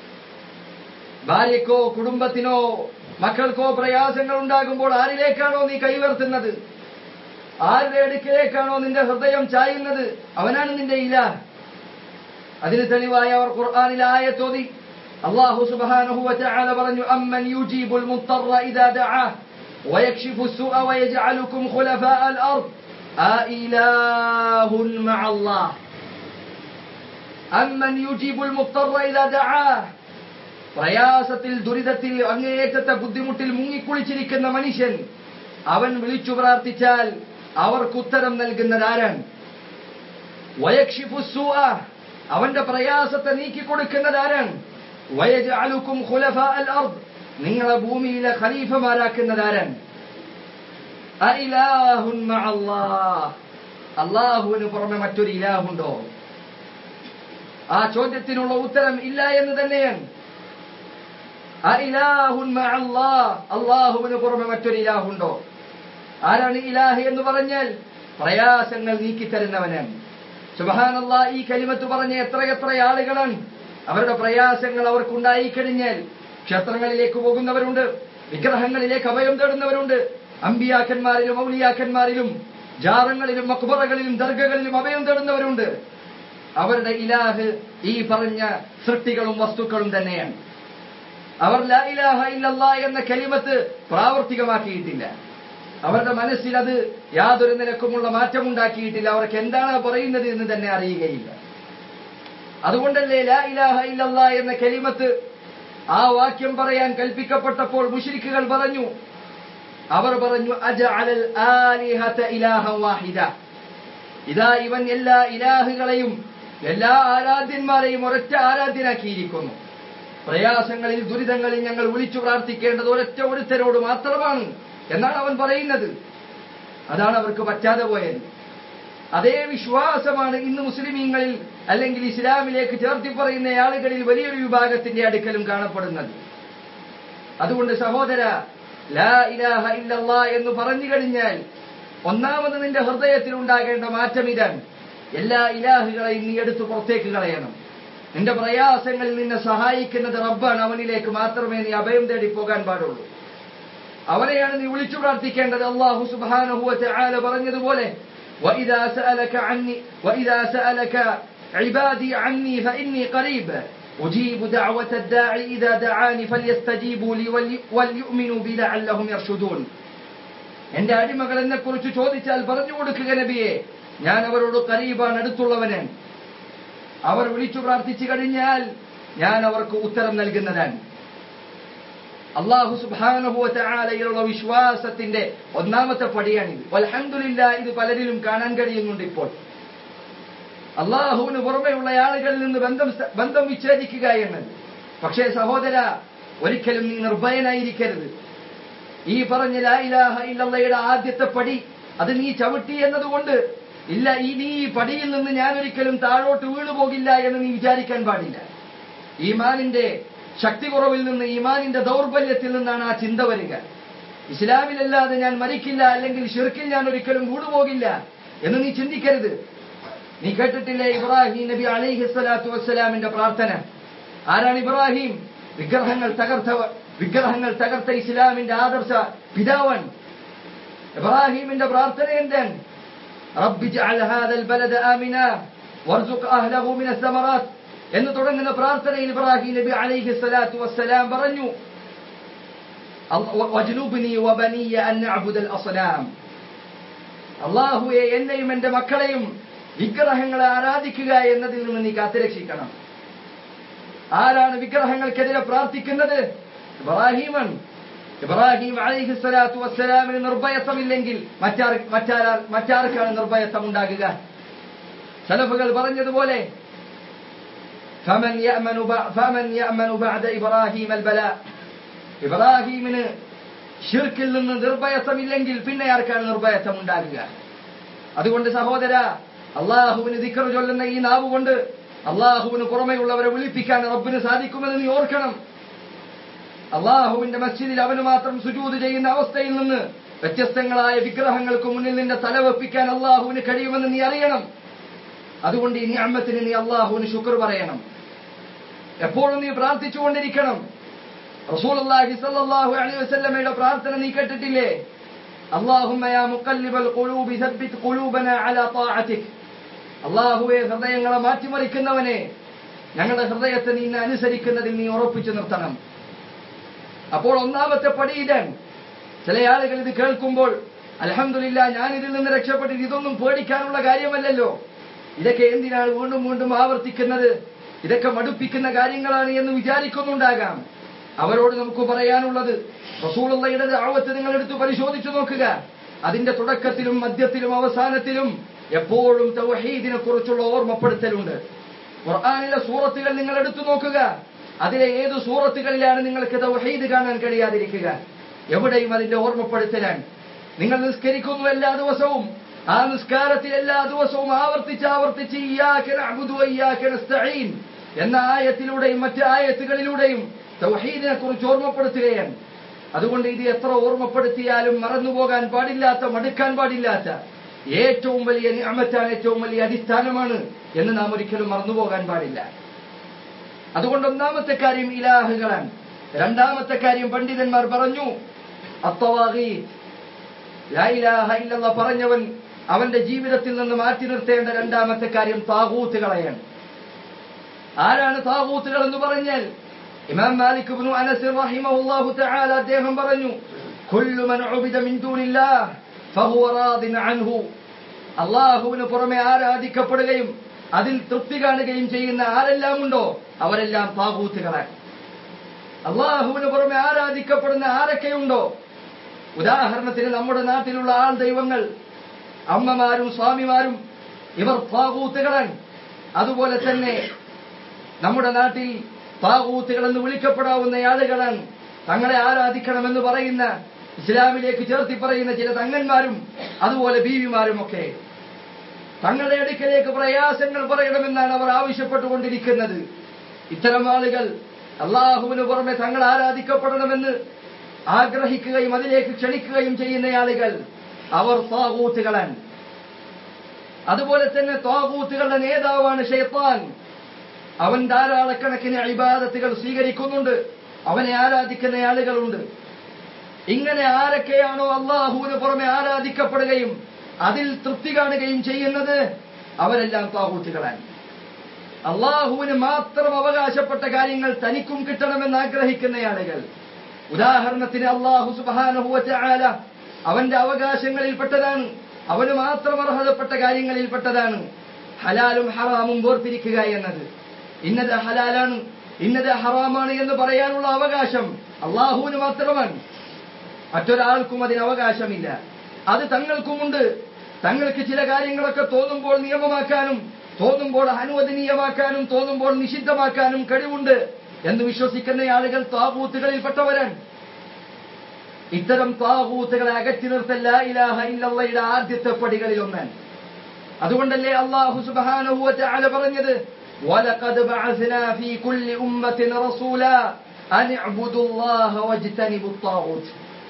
ഭാര്യക്കോ കുടുംബത്തിനോ മക്കൾക്കോ പ്രയാസങ്ങൾ ഉണ്ടാകുമ്പോൾ ആരിലേക്കാണോ നീ കൈവർത്തുന്നത് ആരുടെ അടുക്കിലേക്കാണോ നിന്റെ ഹൃദയം ചായുന്നത് അവനാണ് നിന്റെ ഇലാഹ് അതിന് തെളിവായ അവർ ഖുർആനിൽ ആയത്തോതി അല്ലാഹു സുബ്ഹാനഹു വതആല പറഞ്ഞു അമ്മൻ യുജീബുൽ മുത്തറ ഇദാ ദഅാ ويكشف السوء ويجعلكم خلفاء الأرض أإله مع الله أمن يجيب المضطر إذا دعاه പ്രയാസത്തിൽ ദുരിതത്തിൽ അങ്ങേയറ്റത്തെ ബുദ്ധിമുട്ടിൽ മുങ്ങിക്കുളിച്ചിരിക്കുന്ന മനുഷ്യൻ അവൻ വിളിച്ചു പ്രാർത്ഥിച്ചാൽ അവർക്ക് ഉത്തരം നൽകുന്നതാരാണ് വയക്ഷിഫു സൂഅ അവന്റെ പ്രയാസത്തെ നീക്കിക്കൊടുക്കുന്നതാരാണ് വയജഅലുക്കും ഖുലഫാ അൽ അർദ് നിങ്ങളെ ഭൂമിയിലെ ഖലീഫമാരാക്കുന്നതാരാണ് അഇലാഹുൻ മഅല്ലാഹ് അല്ലാഹുവിന് പുറമെ മറ്റൊരു ഇലാഹുണ്ടോ ആ ചോദ്യത്തിനുള്ള ഉത്തരം ഇല്ല എന്ന് തന്നെയാണ് അഇലാഹുൻ മഅല്ലാഹ് അല്ലാഹുവിന് പുറമെ മറ്റൊരു ഇലാഹുണ്ടോ ആരാണ് ഇലാഹ് എന്ന് പറഞ്ഞാൽ പ്രയാസങ്ങൾ നീക്കിത്തരുന്നവനാണ് സുബഹാനല്ലാ ഈ കലിമത്ത് പറഞ്ഞ എത്രയെത്ര ആളുകളാണ് അവരുടെ പ്രയാസങ്ങൾ അവർക്കുണ്ടായി കഴിഞ്ഞാൽ ക്ഷേത്രങ്ങളിലേക്ക് പോകുന്നവരുണ്ട് വിഗ്രഹങ്ങളിലേക്ക് അഭയം തേടുന്നവരുണ്ട് അമ്പിയാക്കന്മാരിലും ഔലിയാക്കന്മാരിലും ജാറങ്ങളിലും മക്ബറകളിലും ദർഗകളിലും അഭയം തേടുന്നവരുണ്ട് അവരുടെ ഇലാഹ് ഈ പറഞ്ഞ സൃഷ്ടികളും വസ്തുക്കളും തന്നെയാണ് അവർ ലാ ഇലാഹ ഇല്ലല്ലാ എന്ന കലിമത്ത് പ്രാവർത്തികമാക്കിയിട്ടില്ല അവരുടെ മനസ്സിൽ അത് യാതൊരു നിലക്കുമുള്ള മാറ്റമുണ്ടാക്കിയിട്ടില്ല അവർക്ക് എന്താണ് പറയുന്നത് എന്ന് തന്നെ അറിയുകയില്ല അതുകൊണ്ടല്ലേ ലാ ഇലാഹ ഇല്ലല്ലാ എന്ന കലിമത്ത് ആ വാക്യം പറയാൻ കൽപ്പിക്കപ്പെട്ടപ്പോൾ മുശ്രിക്കുകൾ പറഞ്ഞു അവർ പറഞ്ഞു അജഅലൽ ആലിഹത ഇലാഹൻ വാഹിദ ഇതാ ഇവൻ എല്ലാ ഇലാഹുകളെയും എല്ലാ ആരാധ്യന്മാരെയും ഒരൊറ്റ ആരാധ്യനാക്കിയിരിക്കുന്നു പ്രയാസങ്ങളിൽ ദുരിതങ്ങളിൽ ഞങ്ങൾ വിളിച്ചു പ്രാർത്ഥിക്കേണ്ടത് ഒരൊറ്റ ഒരുത്തരോട് മാത്രമാണ് എന്നാണ് അവൻ പറയുന്നത് അതാണ് അവർക്ക് പറ്റാതെ പോയത് അതേ വിശ്വാസമാണ് ഇന്ന് മുസ്ലിമീങ്ങളിൽ അല്ലെങ്കിൽ ഇസ്ലാമിലേക്ക് ചേർത്തി പറയുന്ന ആളുകളിൽ വലിയൊരു വിഭാഗത്തിന്റെ അടുക്കലും കാണപ്പെടുന്നത് അതുകൊണ്ട് സഹോദര ലാ ഇലാഹ ഇല്ലല്ലാ എന്ന് പറഞ്ഞു കഴിഞ്ഞാൽ ഒന്നാമത് നിന്റെ ഹൃദയത്തിൽ ഉണ്ടാകേണ്ട മാറ്റം ഇതാണ് എല്ലാ ഇലാഹുകളെയും നീ എടുത്തു പുറത്തേക്ക് കളയണം നിന്റെ പ്രയാസങ്ങളിൽ നിന്നെ സഹായിക്കുന്നത് റബ്ബാണ് അവനിലേക്ക് മാത്രമേ നീ അഭയം തേടി പോകാൻ പാടുള്ളൂ അവനെയാണ് നീ വിളിച്ചു പ്രാർത്ഥിക്കേണ്ടത് അള്ളാഹു സുബ്ഹാനഹു വതആല പറഞ്ഞതുപോലെ وإذا سألك عني وإذا سألك عبادي عني فإني قريب أجيب دعوة الداعي إذا دعاني فليستجيبوا لي ولي- وليؤمنوا بي لعلهم يرشدون എന്റെ അടിമകൾ എന്നെ കുറിച്ച് ചോദിച്ചാൽ പറഞ്ഞു കൊടുക്കുക നബിയെ ഞാൻ അവരോട് കരീബാണ് അടുത്തുള്ളവന് അവർ വിളിച്ചു പ്രാർത്ഥിച്ചു കഴിഞ്ഞാൽ ഞാൻ അവർക്ക് ഉത്തരം നൽകുന്നതാണ് അള്ളാഹു സുബാനുഭവത്താലയിലുള്ള വിശ്വാസത്തിന്റെ ഒന്നാമത്തെ പടിയാണിത് അൽഹംദുലില്ല ഇത് പലരിലും കാണാൻ കഴിയുന്നുണ്ട് ഇപ്പോൾ അള്ളാഹുവിന് പുറമെയുള്ള ആളുകളിൽ നിന്ന് ബന്ധം സ്ഥ- ബന്ധം വിച്ഛേദിക്കുക എന്നത് പക്ഷേ സഹോദര ഒരിക്കലും നീ നിർഭയനായിരിക്കരുത് ഈ പറഞ്ഞ ലാ ഇലാഹ ഇല്ലല്ലയുടെ ആദ്യത്തെ പടി അത് നീ ചവിട്ടി എന്നതുകൊണ്ട് ഇല്ല ഈ നീ ഈ പടിയിൽ നിന്ന് ഞാൻ ഒരിക്കലും താഴോട്ട് വീണു പോകില്ല എന്ന് നീ വിചാരിക്കാൻ പാടില്ല ഈമാനിന്റെ ശക്തി കുറവിൽ നിന്ന് ഈമാനിന്റെ ദൗർബല്യത്തിൽ നിന്നാണ് ആ ചിന്ത വരിക ഇസ്ലാമിലല്ലാതെ ഞാൻ മരിക്കില്ല അല്ലെങ്കിൽ ഷിർക്കിൽ ഞാൻ ഒരിക്കലും വീണുപോകില്ല എന്ന് നീ ചിന്തിക്കരുത് നീ കേട്ടിട്ടില്ലേ ഇബ്രാഹിം നബി അലൈഹി സ്വലാത്തു വസ്സലാമിന്റെ പ്രാർത്ഥന ആരാണ് ഇബ്രാഹിം വിഗ്രഹങ്ങൾ തകർത്ത വിഗ്രഹങ്ങൾ തകർത്ത ഇസ്ലാമിന്റെ ആദർശ പിതാവൻ ഇബ്രാഹിമിന്റെ പ്രാർത്ഥന എന്താണ് റബ്ബി ജഅൽ ഹാദൽ ബലദ ആമിന വർസുഖ് അഹ്ലഹു മിന സമറാത്ത് എന്ന് തുടങ്ങുന്ന പ്രാർത്ഥനയിൽ ഇബ്രാഹിം നബി അലൈഹി സ്വലാത്തു വസ്സലാം പറഞ്ഞു വജ്നുബ്നി വബനിയ അൻ നഅബുദൽ അസ്നാം അള്ളാഹുവെ എന്നെയും എന്റെ മക്കളെയും വിഗ്രഹങ്ങളെ ആരാധിക്കുക എന്നതിൽ നിന്ന് നീ കാത്തുരക്ഷിക്കണം ആരാണ് വിഗ്രഹങ്ങൾക്കെതിരെ പ്രാർത്ഥിക്കുന്നത് ഇബ്രാഹിമൻ ഇബ്രാഹിം അലൈഹി സ്വലാത്തു വസ്സലാമിന് നിർഭയത്വമില്ലെങ്കിൽ മറ്റാർ മറ്റാരാ മറ്റാർക്കാണ് നിർഭയത്വം ഉണ്ടാകുക സലഫുകൾ പറഞ്ഞതുപോലെ فمن يأمن بع- فمن يأمن بعد إبراهيم البلاء ഇബ്രാഹിമിന് ഷിർക്കിൽ നിന്ന് നിർഭയത്വമില്ലെങ്കിൽ പിന്നെ ആർക്കാണ് നിർഭയത്വം ഉണ്ടാകുക അതുകൊണ്ട് സഹോദര അള്ളാഹുവിന് ദിക്കർ ചൊല്ലുന്ന ഈ നാവ് കൊണ്ട് അള്ളാഹുവിന് പുറമെയുള്ളവരെ വിളിപ്പിക്കാൻ റബ്ബിന് സാധിക്കുമെന്ന് നീ ഓർക്കണം അള്ളാഹുവിന്റെ മസ്ജിദിൽ അവന് മാത്രം സുജൂത് ചെയ്യുന്ന അവസ്ഥയിൽ നിന്ന് വ്യത്യസ്തങ്ങളായ വിഗ്രഹങ്ങൾക്ക് മുന്നിൽ നിന്റെ തലവെപ്പിക്കാൻ അള്ളാഹുവിന് കഴിയുമെന്ന് നീ അറിയണം അതുകൊണ്ട് ഈ നിഅമത്തിന് നീ അള്ളാഹുവിന് ശുക്ർ പറയണം എപ്പോഴും നീ പ്രാർത്ഥിച്ചുകൊണ്ടിരിക്കണം റസൂലുള്ളാഹി സ്വല്ലല്ലാഹു അലൈഹി വസല്ലമയുടെ പ്രാർത്ഥന നീ കേട്ടിട്ടില്ലേ اللهم يا مقلب القلوب ثبت قلوبنا على طاعتك അള്ളാഹുവെ ഹൃദയങ്ങളെ മാറ്റിമറിക്കുന്നവനെ ഞങ്ങളുടെ ഹൃദയത്തെ നീ ഇന്ന് അനുസരിക്കുന്നതിൽ നീ ഉറപ്പിച്ചു നിർത്തണം അപ്പോൾ ഒന്നാമത്തെ പടി ഇതാണ് ചില ആളുകൾ ഇത് കേൾക്കുമ്പോൾ അലഹമില്ല ഞാൻ ഇതിൽ നിന്ന് രക്ഷപ്പെട്ടിട്ട് ഇതൊന്നും പേടിക്കാനുള്ള കാര്യമല്ലല്ലോ ഇതൊക്കെ എന്തിനാണ് വീണ്ടും വീണ്ടും ആവർത്തിക്കുന്നത് ഇതൊക്കെ മടുപ്പിക്കുന്ന കാര്യങ്ങളാണ് എന്ന് വിചാരിക്കുന്നുണ്ടാകാം അവരോട് നമുക്ക് പറയാനുള്ളത് റസൂളുള്ളയുടെ ദഅവത്ത് നിങ്ങൾ എടുത്ത് പരിശോധിച്ചു നോക്കുക അതിന്റെ തുടക്കത്തിലും മധ്യത്തിലും അവസാനത്തിലും എപ്പോഴും തൗഹീദിനെ കുറിച്ചുള്ള ഓർമ്മപ്പെടുത്തലുണ്ട് ഖുർആനിലെ സൂറത്തുകൾ നിങ്ങൾ എടുത്തു നോക്കുക അതിലെ ഏത് സൂറത്തുകളിലാണ് നിങ്ങൾക്ക് തൗഹീദ് കാണാൻ കഴിയാതിരിക്കുക എവിടെയും അതിന്റെ ഓർമ്മപ്പെടുത്തലാണ് നിങ്ങൾ നിസ്കരിക്കുന്നു എല്ലാ ദിവസവും ആ നിസ്കാരത്തിൽ എല്ലാ ദിവസവും ആവർത്തിച്ച് ആവർത്തിച്ച് ഇയ്യാക നഅ്ബുദു വ ഇയ്യാക നസ്തഈൻ എന്ന ആയത്തിലൂടെയും മറ്റ് ആയത്തുകളിലൂടെയും തൗഹീദിനെ കുറിച്ച് ഓർമ്മപ്പെടുത്തുകയാണ് അതുകൊണ്ട് ഇത് എത്ര ഓർമ്മപ്പെടുത്തിയാലും മറന്നുപോകാൻ പാടില്ലാത്ത മടുക്കാൻ പാടില്ലാത്ത ഏറ്റവും വലിയ നിഅമത്താണ് ഏറ്റവും വലിയ അടിസ്ഥാനമാണ് എന്ന് നാം ഒരിക്കലും മറന്നുപോകാൻ പാടില്ല അതുകൊണ്ട് ഒന്നാമത്തെ കാര്യം ഇലാഹുകളാണ് രണ്ടാമത്തെ കാര്യം പണ്ഡിതന്മാർ പറഞ്ഞു അത്തവാഹി ലാ ഇലാഹ ഇല്ലല്ലാഹ് പറഞ്ഞവൻ അവന്റെ ജീവിതത്തിൽ നിന്ന് മാറ്റി നിർത്തേണ്ട രണ്ടാമത്തെ കാര്യം താകൂത്തുകളെയാണ് ആരാണ് താകൂത്തുകൾ എന്ന് പറഞ്ഞാൽ ഇമാം മാലിക് ഇബ്നു അനസ് റഹിമഹുല്ലാഹു തആല അദ്ദേഹം പറഞ്ഞു കുല്ലു മൻ ഉബിദ മിൻ ദൂനില്ലാഹ് ഫഹുവ റാദിൻ അൻഹു അള്ളാഹുവിന് പുറമെ ആരാധിക്കപ്പെടുകയും അതിൽ തൃപ്തി കാണുകയും ചെയ്യുന്ന ആരെല്ലാം ഉണ്ടോ അവരെല്ലാം താകൂത്തുകളാണ് അള്ളാഹുവിന് പുറമെ ആരാധിക്കപ്പെടുന്ന ആരൊക്കെയുണ്ടോ ഉദാഹരണത്തിന് നമ്മുടെ നാട്ടിലുള്ള ആൾ ദൈവങ്ങൾ അമ്മമാരും സ്വാമിമാരും ഇവർ താകൂത്തുകളാണ് അതുപോലെ തന്നെ നമ്മുടെ നാട്ടിൽ താകൂത്തുകൾ എന്ന് വിളിക്കപ്പെടാവുന്ന ആളുകളാണ് തങ്ങളെ ആരാധിക്കണമെന്ന് പറയുന്ന ഇസ്ലാമിലേക്ക് ചേർത്തി പറയുന്ന ചില തങ്ങന്മാരും അതുപോലെ ബീവിമാരും ഒക്കെ തങ്ങളുടെ അടുക്കലേക്ക് പ്രയാസങ്ങൾ പറയണമെന്നാണ് അവർ ആവശ്യപ്പെട്ടുകൊണ്ടിരിക്കുന്നത് ഇത്തരം ആളുകൾ അള്ളാഹുവിന് പുറമെ തങ്ങൾ ആരാധിക്കപ്പെടണമെന്ന് ആഗ്രഹിക്കുകയും അതിലേക്ക് ക്ഷണിക്കുകയും ചെയ്യുന്ന ആളുകൾ അവർ താകൂത്തുകളാണ് അതുപോലെ തന്നെ താകൂത്തുകളുടെ നേതാവാണ് ഷെയ്ത്താൻ അവൻ ധാരാളക്കണക്കിന് ഇബാദത്തുകൾ സ്വീകരിക്കുന്നുണ്ട് അവനെ ആരാധിക്കുന്ന ആളുകളുണ്ട് ഇങ്ങനെ ആരൊക്കെയാണോ അള്ളാഹുവിന് പുറമെ ആരാധിക്കപ്പെടുകയും അതിൽ തൃപ്തി കാണുകയും ചെയ്യുന്നത് അവരെല്ലാം താകൂത്തുകളാണ് അള്ളാഹുവിന് മാത്രം അവകാശപ്പെട്ട കാര്യങ്ങൾ തനിക്കും കിട്ടണമെന്ന് ആഗ്രഹിക്കുന്ന ആളുകൾ ഉദാഹരണത്തിന് അള്ളാഹു സുബാനഹുവല അവന്റെ അവകാശങ്ങളിൽപ്പെട്ടതാണ് അവന് മാത്രം അർഹതപ്പെട്ട കാര്യങ്ങളിൽപ്പെട്ടതാണ് ഹലാലും ഹറാമും വേർതിരിക്കുക എന്നത് ഇന്നത് ഹലാലാണ് ഇന്നത് ഹറാമാണ് എന്ന് പറയാനുള്ള അവകാശം അള്ളാഹുവിന് മാത്രമാണ് മറ്റൊരാൾക്കും അതിന് അവകാശമില്ല അത് തങ്ങൾക്കുമുണ്ട് തങ്ങൾക്ക് ചില കാര്യങ്ങളൊക്കെ തോന്നുമ്പോൾ നിയമമാക്കാനും തോന്നുമ്പോൾ അനുവദനീയമാക്കാനും തോന്നുമ്പോൾ നിഷിദ്ധമാക്കാനും കഴിവുണ്ട് എന്ന് വിശ്വസിക്കുന്ന ആളുകൾ താകൂത്തുകളിൽപ്പെട്ടവരാണ് ഇത്തരം താകൂത്തുകളെ അകറ്റി നിർത്തല്ല ഇലാഹ ഇല്ലയുടെ ആദ്യത്തെ പടികളിൽ ഒന്നാണ് അതുകൊണ്ടല്ലേ അള്ളാഹു സുബ്ഹാനഹു വതആല പറഞ്ഞത് ولقد بعثنا في كل أمة رسولا أن اعبدوا الله واجتنبوا الطاغوت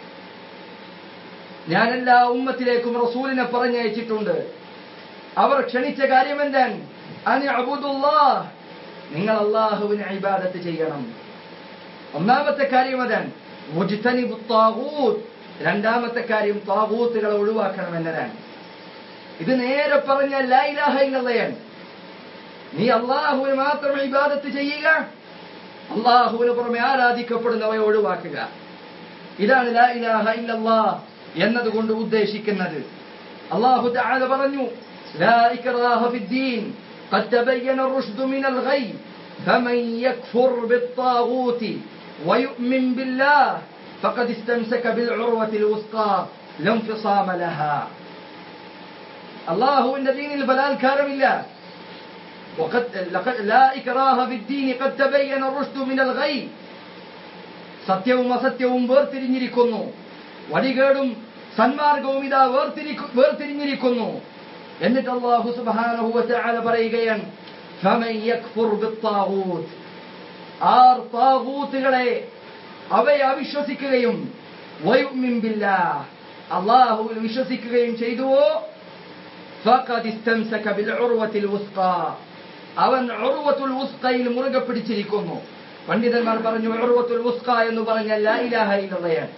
ഞാൻ എല്ലാ ഉമ്മത്തിലേക്കും റസൂലിനെ പറഞ്ഞയച്ചിട്ടുണ്ട് അവർ ക്ഷണിച്ച കാര്യം എന്താണ് അനി അബുദുല്ലാഹ് നിങ്ങൾ അള്ളാഹുവിന് ഇബാദത്ത് ചെയ്യണം ഒന്നാമത്തെ കാര്യം അതാണ് മുജ്തനിബു താഗൂത്ത് രണ്ടാമത്തെ കാര്യം താഗൂത്തുകളെ ഒഴിവാക്കണം എന്നതാണ് ഇത് നേരെ പറഞ്ഞ ലാ ഇലാഹ ഇല്ലല്ലയാണ് നീ അള്ളാഹുവിന് മാത്രം ഇബാദത്ത് ചെയ്യുക അള്ളാഹുവിന് പുറമെ ആരാധിക്കപ്പെടുന്നവയെ ഒഴിവാക്കുക ഇതാണ് ലാ ഇലാഹ ഇല്ലല്ലാഹ് എന്നതുകൊണ്ട് ഉദ്ദേശിക്കുന്നത് അള്ളാഹു തആല പറഞ്ഞു لا إكراه في الدين قد تبين الرشد من الغي فمن يكفر بالطاغوت ويؤمن بالله فقد استمسك بالعروة الوثقى لا انفصام لها الله إن دين البلال كارم الله وقد لقد لا إكراه في الدين قد تبين الرشد من الغي സത്യവും അസത്യവും വേർതിരിഞ്ഞിരിക്കുന്നു വടികേടും സന്മാർഗവും ഇതാ വേർതിരിക്കു വേർതിരിഞ്ഞിരിക്കുന്നു എന്നിട്ട് അള്ളാഹു സുബ്ഹാനഹു വതആല പറയുകയാണ് ഫമൻ യക്ഫുർ ബിത്താഗൂത്ത് ആർ താഗൂത്തുകളെ അവയെ അവിശ്വസിക്കുകയും വയുമിൻ ബില്ലാഹ് അള്ളാഹുവിൽ വിശ്വസിക്കുകയും ചെയ്തുവോ ഫഖദ് ഇസ്തംസക ബിൽ ഉർവത്തിൽ വുസ്ഖാ അവൻ ഉർവത്തുൽ വുസ്ഖയിൽ മുറുകെ പിടിച്ചിരിക്കുന്നു പണ്ഡിതന്മാർ പറഞ്ഞു ഉർവത്തുൽ വുസ്ഖ എന്ന് പറഞ്ഞാൽ ലാ ഇലാഹ ഇല്ലല്ലയാണ്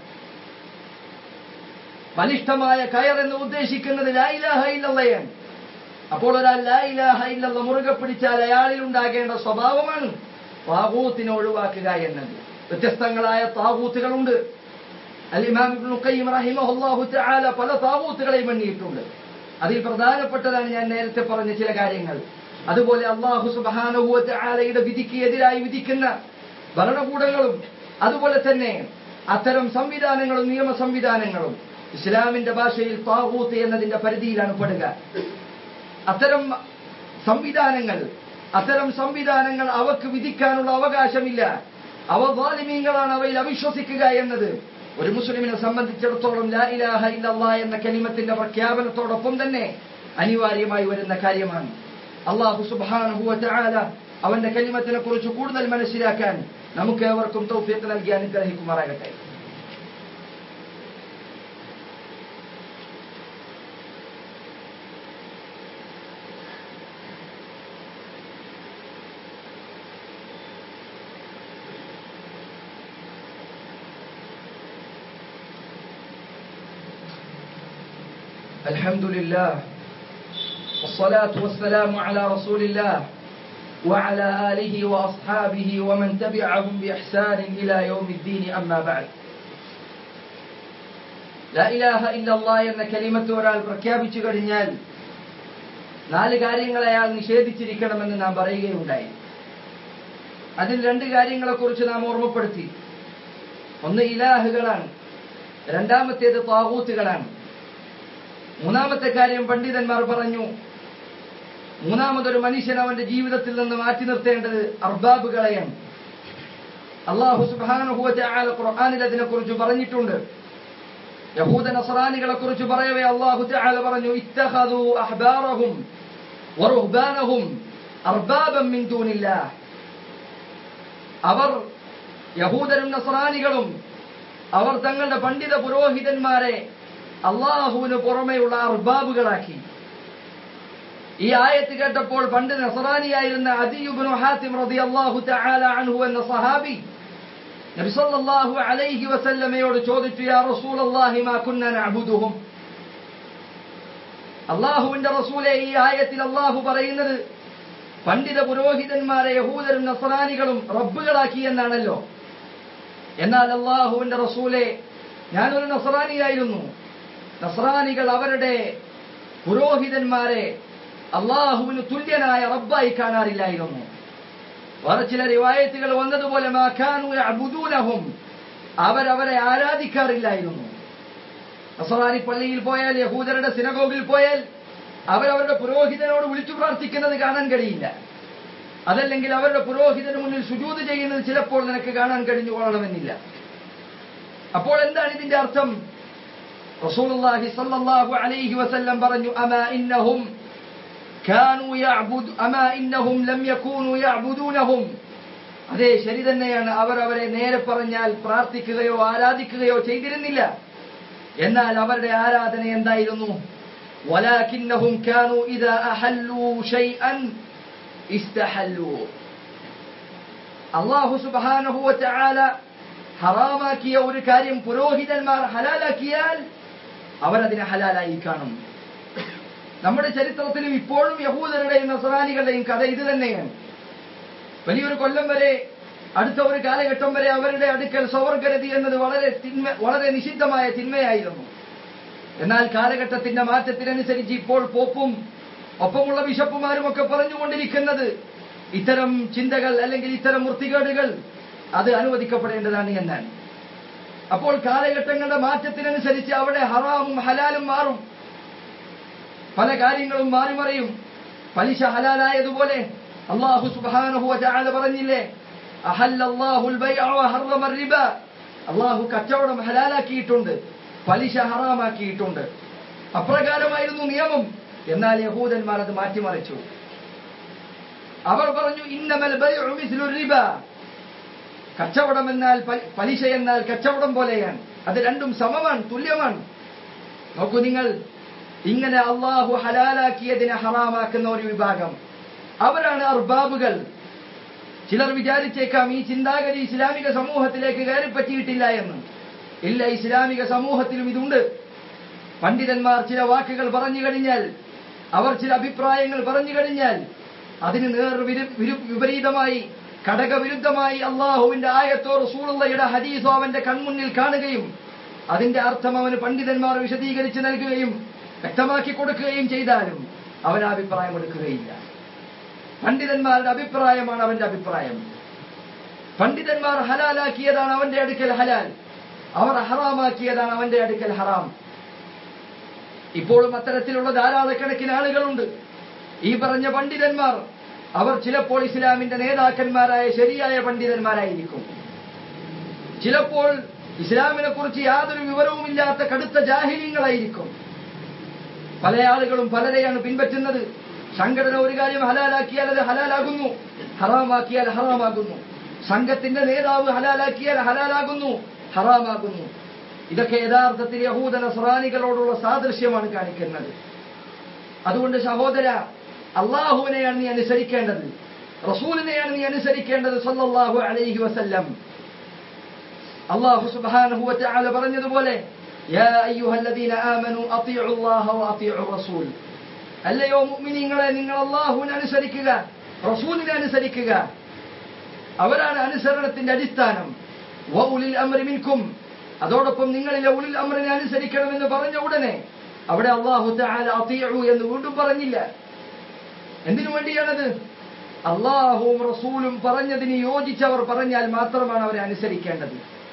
ബലിഷ്ഠമായ കയർ എന്ന് ഉദ്ദേശിക്കുന്നത് ലാ ഇലാഹ ഇല്ലല്ലയാണ് അപ്പോൾ ഒരാൾ ലാ ഇലാഹ ഇല്ലല്ല മുറുകെ പിടിച്ചാൽ അയാളിൽ ഉണ്ടാകേണ്ട സ്വഭാവമാണ് താകൂത്തിനെ ഒഴിവാക്കുക എന്നത് വ്യത്യസ്തങ്ങളായ താകൂത്തുകളുണ്ട് അൽ ഇമാം ഇബ്നു ഖയ്യിം റഹിമഹുല്ലാഹു തആല പല താകൂത്തുകളെയും എണ്ണിയിട്ടുണ്ട് അതിൽ പ്രധാനപ്പെട്ടതാണ് ഞാൻ നേരത്തെ പറഞ്ഞ ചില കാര്യങ്ങൾ അതുപോലെ അള്ളാഹു സുബ്ഹാനഹു വതആലയുടെ വിധിക്ക് എതിരായി വിധിക്കുന്ന ഭരണകൂടങ്ങളും അതുപോലെ തന്നെ അത്തരം സംവിധാനങ്ങളും നിയമ സംവിധാനങ്ങളും ഇസ്ലാമിന്റെ ഭാഷയിൽ താകൂത്ത് എന്നതിന്റെ പരിധിയിലാണ് പെടുക അത്തരം സംവിധാനങ്ങൾ അത്തരം സംവിധാനങ്ങൾ അവക്ക് വിധിക്കാനുള്ള അവകാശമില്ല അവ വാലിമീങ്ങളാണ് അവയിൽ അവിശ്വസിക്കുക എന്നത് ഒരു മുസ്ലിമിനെ സംബന്ധിച്ചിടത്തോളം ലാ ഇലാഹ ഇല്ലല്ലാ എന്ന കലിമത്തിന്റെ പ്രഖ്യാപനത്തോടൊപ്പം തന്നെ അനിവാര്യമായി വരുന്ന കാര്യമാണ് അള്ളാഹു സുബ്ഹാനഹു വതആല അവന്റെ കലിമത്തിനെ കുറിച്ച് കൂടുതൽ മനസ്സിലാക്കാൻ നമുക്ക് ഏവർക്കും തൗഫീഖ് നൽകി അനുഗ്രഹിക്കുമാറാകട്ടെ الحمد لله والصلاة والسلام على رسول الله وعلى آله وأصحابه ومن تبعهم بإحسان إلى يوم الدين أما بعد لا إله إلا الله എന്ന കലിമത്ത് ഒരാൾ പ്രഖ്യാപിച്ചു കഴിഞ്ഞാൽ നാല് കാര്യങ്ങൾ അയാൾ നിഷേധിച്ചിരിക്കണമെന്ന് നാം പറയുകയുണ്ടായി അതിൽ രണ്ട് കാര്യങ്ങളെക്കുറിച്ച് നാം ഓർമ്മപ്പെടുത്തി ഒന്ന് ഇലാഹുകളാണ് രണ്ടാമത്തേത് താകൂത്തുകളാണ് മൂന്നാമത്തെ കാര്യം പണ്ഡിതന്മാർ പറഞ്ഞു മൂന്നാമതൊരു മനുഷ്യൻ അവന്റെ ജീവിതത്തിൽ നിന്ന് മാറ്റി നിർത്തേണ്ടത് അർബാബുകളെയാണ് അള്ളാഹു സുബാനുഭവത്തെ ഖുർആാനിൽ അതിനെ കുറിച്ച് പറഞ്ഞിട്ടുണ്ട് യഹൂദ നസറാനികളെ കുറിച്ച് പറയവേ അള്ളാഹു തആല പറഞ്ഞു ഇത്തഖദു അഹ്ബാറഹും വറുഹ്ബാനഹും അർബാബൻ മിൻ ദൂനില്ലാഹ് അവർ യഹൂദരും നസറാനികളും അവർ തങ്ങളുടെ പണ്ഡിത പുരോഹിതന്മാരെ അള്ളാഹുവിന് പുറമെയുള്ള അർബാബുകളാക്കി ഈ ആയത്ത് കേട്ടപ്പോൾ പണ്ട് നസറാനിയായിരുന്ന അദിയുബിനു ഹാത്തിം റളിയല്ലാഹു തആല അൻഹു എന്ന സഹാബി നബി സല്ലല്ലാഹു അലൈഹി വസല്ലമയോട് ചോദിച്ചു യാ റസൂലല്ലാഹി മാ കുന്ന നഅബുദുഹും അള്ളാഹുവിന്റെ റസൂലെ ഈ ആയത്തിൽ അള്ളാഹു പറയുന്നത് പണ്ഡിത പുരോഹിതന്മാരെ യഹൂദരും നസറാനികളും റബ്ബുകളാക്കി എന്നാണല്ലോ എന്നാൽ അള്ളാഹുവിന്റെ റസൂലെ ഞാനൊരു നസറാനിയായിരുന്നു നസറാനികൾ അവരുടെ പുരോഹിതന്മാരെ അള്ളാഹുവിന് തുല്യനായ റബ്ബായി കാണാറില്ലായിരുന്നു വേറെ ചില റിവായത്തുകൾ വന്നതുപോലെ മാഖാനു അബുദൂലഹും അവരവരെ ആരാധിക്കാറില്ലായിരുന്നു നസറാനി പള്ളിയിൽ പോയാൽ യഹൂദരുടെ സിനഗോഗിൽ പോയാൽ അവരവരുടെ പുരോഹിതനോട് വിളിച്ചു പ്രാർത്ഥിക്കുന്നത് കാണാൻ കഴിയില്ല അതല്ലെങ്കിൽ അവരുടെ പുരോഹിതന് മുന്നിൽ സുജൂത് ചെയ്യുന്നത് ചിലപ്പോൾ നിനക്ക് കാണാൻ കഴിഞ്ഞു കൊള്ളണമെന്നില്ല അപ്പോൾ എന്താണ് ഇതിന്റെ അർത്ഥം റസൂലുള്ളാഹി സ്വല്ലല്ലാഹു അലൈഹി വസല്ലം പറഞ്ഞു അമാ ഇന്നഹും كانوا يعبد أما إنهم لم يكونوا يعبدونهم അതെ ശരി തന്നെയാണ് അവർ അവരെ നേരെ പറഞ്ഞാൽ പ്രാർത്ഥിക്കുകയോ ആരാധിക്കുകയോ ചെയ്തിരുന്നില്ല എന്നാൽ അവരുടെ ആരാധന എന്തായിരുന്നു ولكنهم كانوا إذا أحلوا شيئا استحلوا അള്ളാഹു സുബാനഹു വതആല ഹറാമാക്കിയ ഒരു കാര്യം പുരോഹിതന്മാർ ഹലാലാക്കിയാൽ അവരതിനെ ഹലാലായി കാണും നമ്മുടെ ചരിത്രത്തിലും ഇപ്പോഴും യഹൂദരുടെയും നസറാനികളുടെയും കഥ ഇത് തന്നെയാണ് വലിയൊരു കൊല്ലം വരെ അടുത്ത ഒരു കാലഘട്ടം വരെ അവരുടെ അടുക്കൽ സ്വവർഗരതി എന്നത് വളരെ തിന്മ വളരെ നിഷിദ്ധമായ തിന്മയായിരുന്നു എന്നാൽ കാലഘട്ടത്തിന്റെ മാറ്റത്തിനനുസരിച്ച് ഇപ്പോൾ പോപ്പും ഒപ്പമുള്ള ബിഷപ്പുമാരും ഒക്കെ പറഞ്ഞുകൊണ്ടിരിക്കുന്നത് ഇത്തരം ചിന്തകൾ അല്ലെങ്കിൽ ഇത്തരം വൃത്തികേടുകൾ അത് അനുവദിക്കപ്പെടേണ്ടതാണ് എന്നാണ് അപ്പോൾ കാലഘട്ടങ്ങളുടെ മാറ്റത്തിനനുസരിച്ച് അവിടെ ഹറാമും ഹലാലും മാറും പല കാര്യങ്ങളും മാറി മറിയും പലിശ ഹലാലായതുപോലെ അള്ളാഹു സുബ്ഹാനഹു വതആല പറഞ്ഞില്ലേ അഹല്ലല്ലാഹുൽ ബൈഅ വഹറമ റിബ അള്ളാഹു കച്ചവടം ഹലാലാക്കിയിട്ടുണ്ട് പലിശ ഹറാമാക്കിയിട്ടുണ്ട് അപ്രകാരമായിരുന്നു നിയമം എന്നാൽ യഹൂദന്മാർ അത് മാറ്റിമറിച്ചു അവർ പറഞ്ഞു ഇന്നമൽ ബൈഉ മിസ്ലു റിബ കച്ചവടം എന്നാൽ പലിശ എന്നാൽ കച്ചവടം പോലെയാണ് അത് രണ്ടും സമമാണ് തുല്യമാണ് നോക്കൂ നിങ്ങൾ ഇങ്ങനെ അള്ളാഹു ഹലാലാക്കിയതിനെ ഹറാമാക്കുന്ന ഒരു വിഭാഗം അവരാണ് അർബാബുകൾ ചിലർ വിചാരിച്ചേക്കാം ഈ ചിന്താഗതി ഇസ്ലാമിക സമൂഹത്തിലേക്ക് കയറിപ്പറ്റിയിട്ടില്ല എന്ന് ഇല്ല ഇസ്ലാമിക സമൂഹത്തിലും ഇതുണ്ട് പണ്ഡിതന്മാർ ചില വാക്കുകൾ പറഞ്ഞു കഴിഞ്ഞാൽ അവർ ചില അഭിപ്രായങ്ങൾ പറഞ്ഞു കഴിഞ്ഞാൽ അതിന് നേർ വിപരീതമായി ഘടകവിരുദ്ധമായി അള്ളാഹുവിന്റെ ആയത്തോ റസൂളുള്ളയുടെ ഹദീസോ അവന്റെ കൺമുന്നിൽ കാണുകയും അതിന്റെ അർത്ഥം അവന് പണ്ഡിതന്മാർ വിശദീകരിച്ച് നൽകുകയും വ്യക്തമാക്കി കൊടുക്കുകയും ചെയ്താലും അവൻ ആ അഭിപ്രായം എടുക്കുകയില്ല പണ്ഡിതന്മാരുടെ അഭിപ്രായമാണ് അവന്റെ അഭിപ്രായം പണ്ഡിതന്മാർ ഹലാലാക്കിയതാണ് അവന്റെ അടുക്കൽ ഹലാൽ അവർ ഹറാമാക്കിയതാണ് അവന്റെ അടുക്കൽ ഹറാം ഇപ്പോഴും അത്തരത്തിലുള്ള ധാരാളക്കണക്കിന് ആളുകളുണ്ട് ഈ പറഞ്ഞ പണ്ഡിതന്മാർ അവർ ചിലപ്പോൾ ഇസ്ലാമിന്റെ നേതാക്കന്മാരായ ശരിയായ പണ്ഡിതന്മാരായിരിക്കും ചിലപ്പോൾ ഇസ്ലാമിനെ കുറിച്ച് യാതൊരു വിവരവുമില്ലാത്ത കടുത്ത ജാഹിര്യങ്ങളായിരിക്കും പല ആളുകളും പലരെയാണ് പിൻപറ്റുന്നത് സംഘടന ഒരു കാര്യം ഹലാലാക്കിയാൽ അത് ഹലാലാകുന്നു ഹറാമാക്കിയാൽ ഹറാമാകുന്നു സംഘത്തിന്റെ നേതാവ് ഹലാലാക്കിയാൽ ഹലാലാകുന്നു ഹറാമാകുന്നു ഇതൊക്കെ യഥാർത്ഥത്തിൽ യഹൂദ നസ്രാനികളോടുള്ള സാദൃശ്യമാണ് കാണിക്കുന്നത് അതുകൊണ്ട് സഹോദര അള്ളാഹുവിനെയാണ് നീ അനുസരിക്കേണ്ടത് റസൂലിനെയാണ് നീ അനുസരിക്കേണ്ടത് സല്ലല്ലാഹു അലൈഹി വസല്ലം അള്ളാഹു സുബ്ഹാനഹു വതആല പറഞ്ഞതുപോലെ യാ അയ്യുഹല്ലദീന ആമനു അത്തിഉ അല്ലാഹ വഅത്തിഉ റസൂൽ അല്ലയോ മുഅ്മിനീങ്ങളെ നിങ്ങൾ അള്ളാഹുവിനെ അനുസരിക്കുക റസൂലിനെ അനുസരിക്കുക അവരാണ് അനുസരണത്തിന്റെ അടിസ്ഥാനം വഉലിൽ അംരി മിൻകും അതോടൊപ്പം നിങ്ങളിലെ ഉളിൽ അമ്രനെ അനുസരിക്കണമെന്ന് പറഞ്ഞ ഉടനെ അവിടെ അള്ളാഹു തആല അത്തിഉ എന്ന് വീണ്ടും പറഞ്ഞില്ല എന്തിനു വേണ്ടിയാണത് അള്ളാഹുവും റസൂലും പറഞ്ഞതിന് യോജിച്ചവർ പറഞ്ഞാൽ മാത്രമാണ് അവരെ അനുസരിക്കേണ്ടത്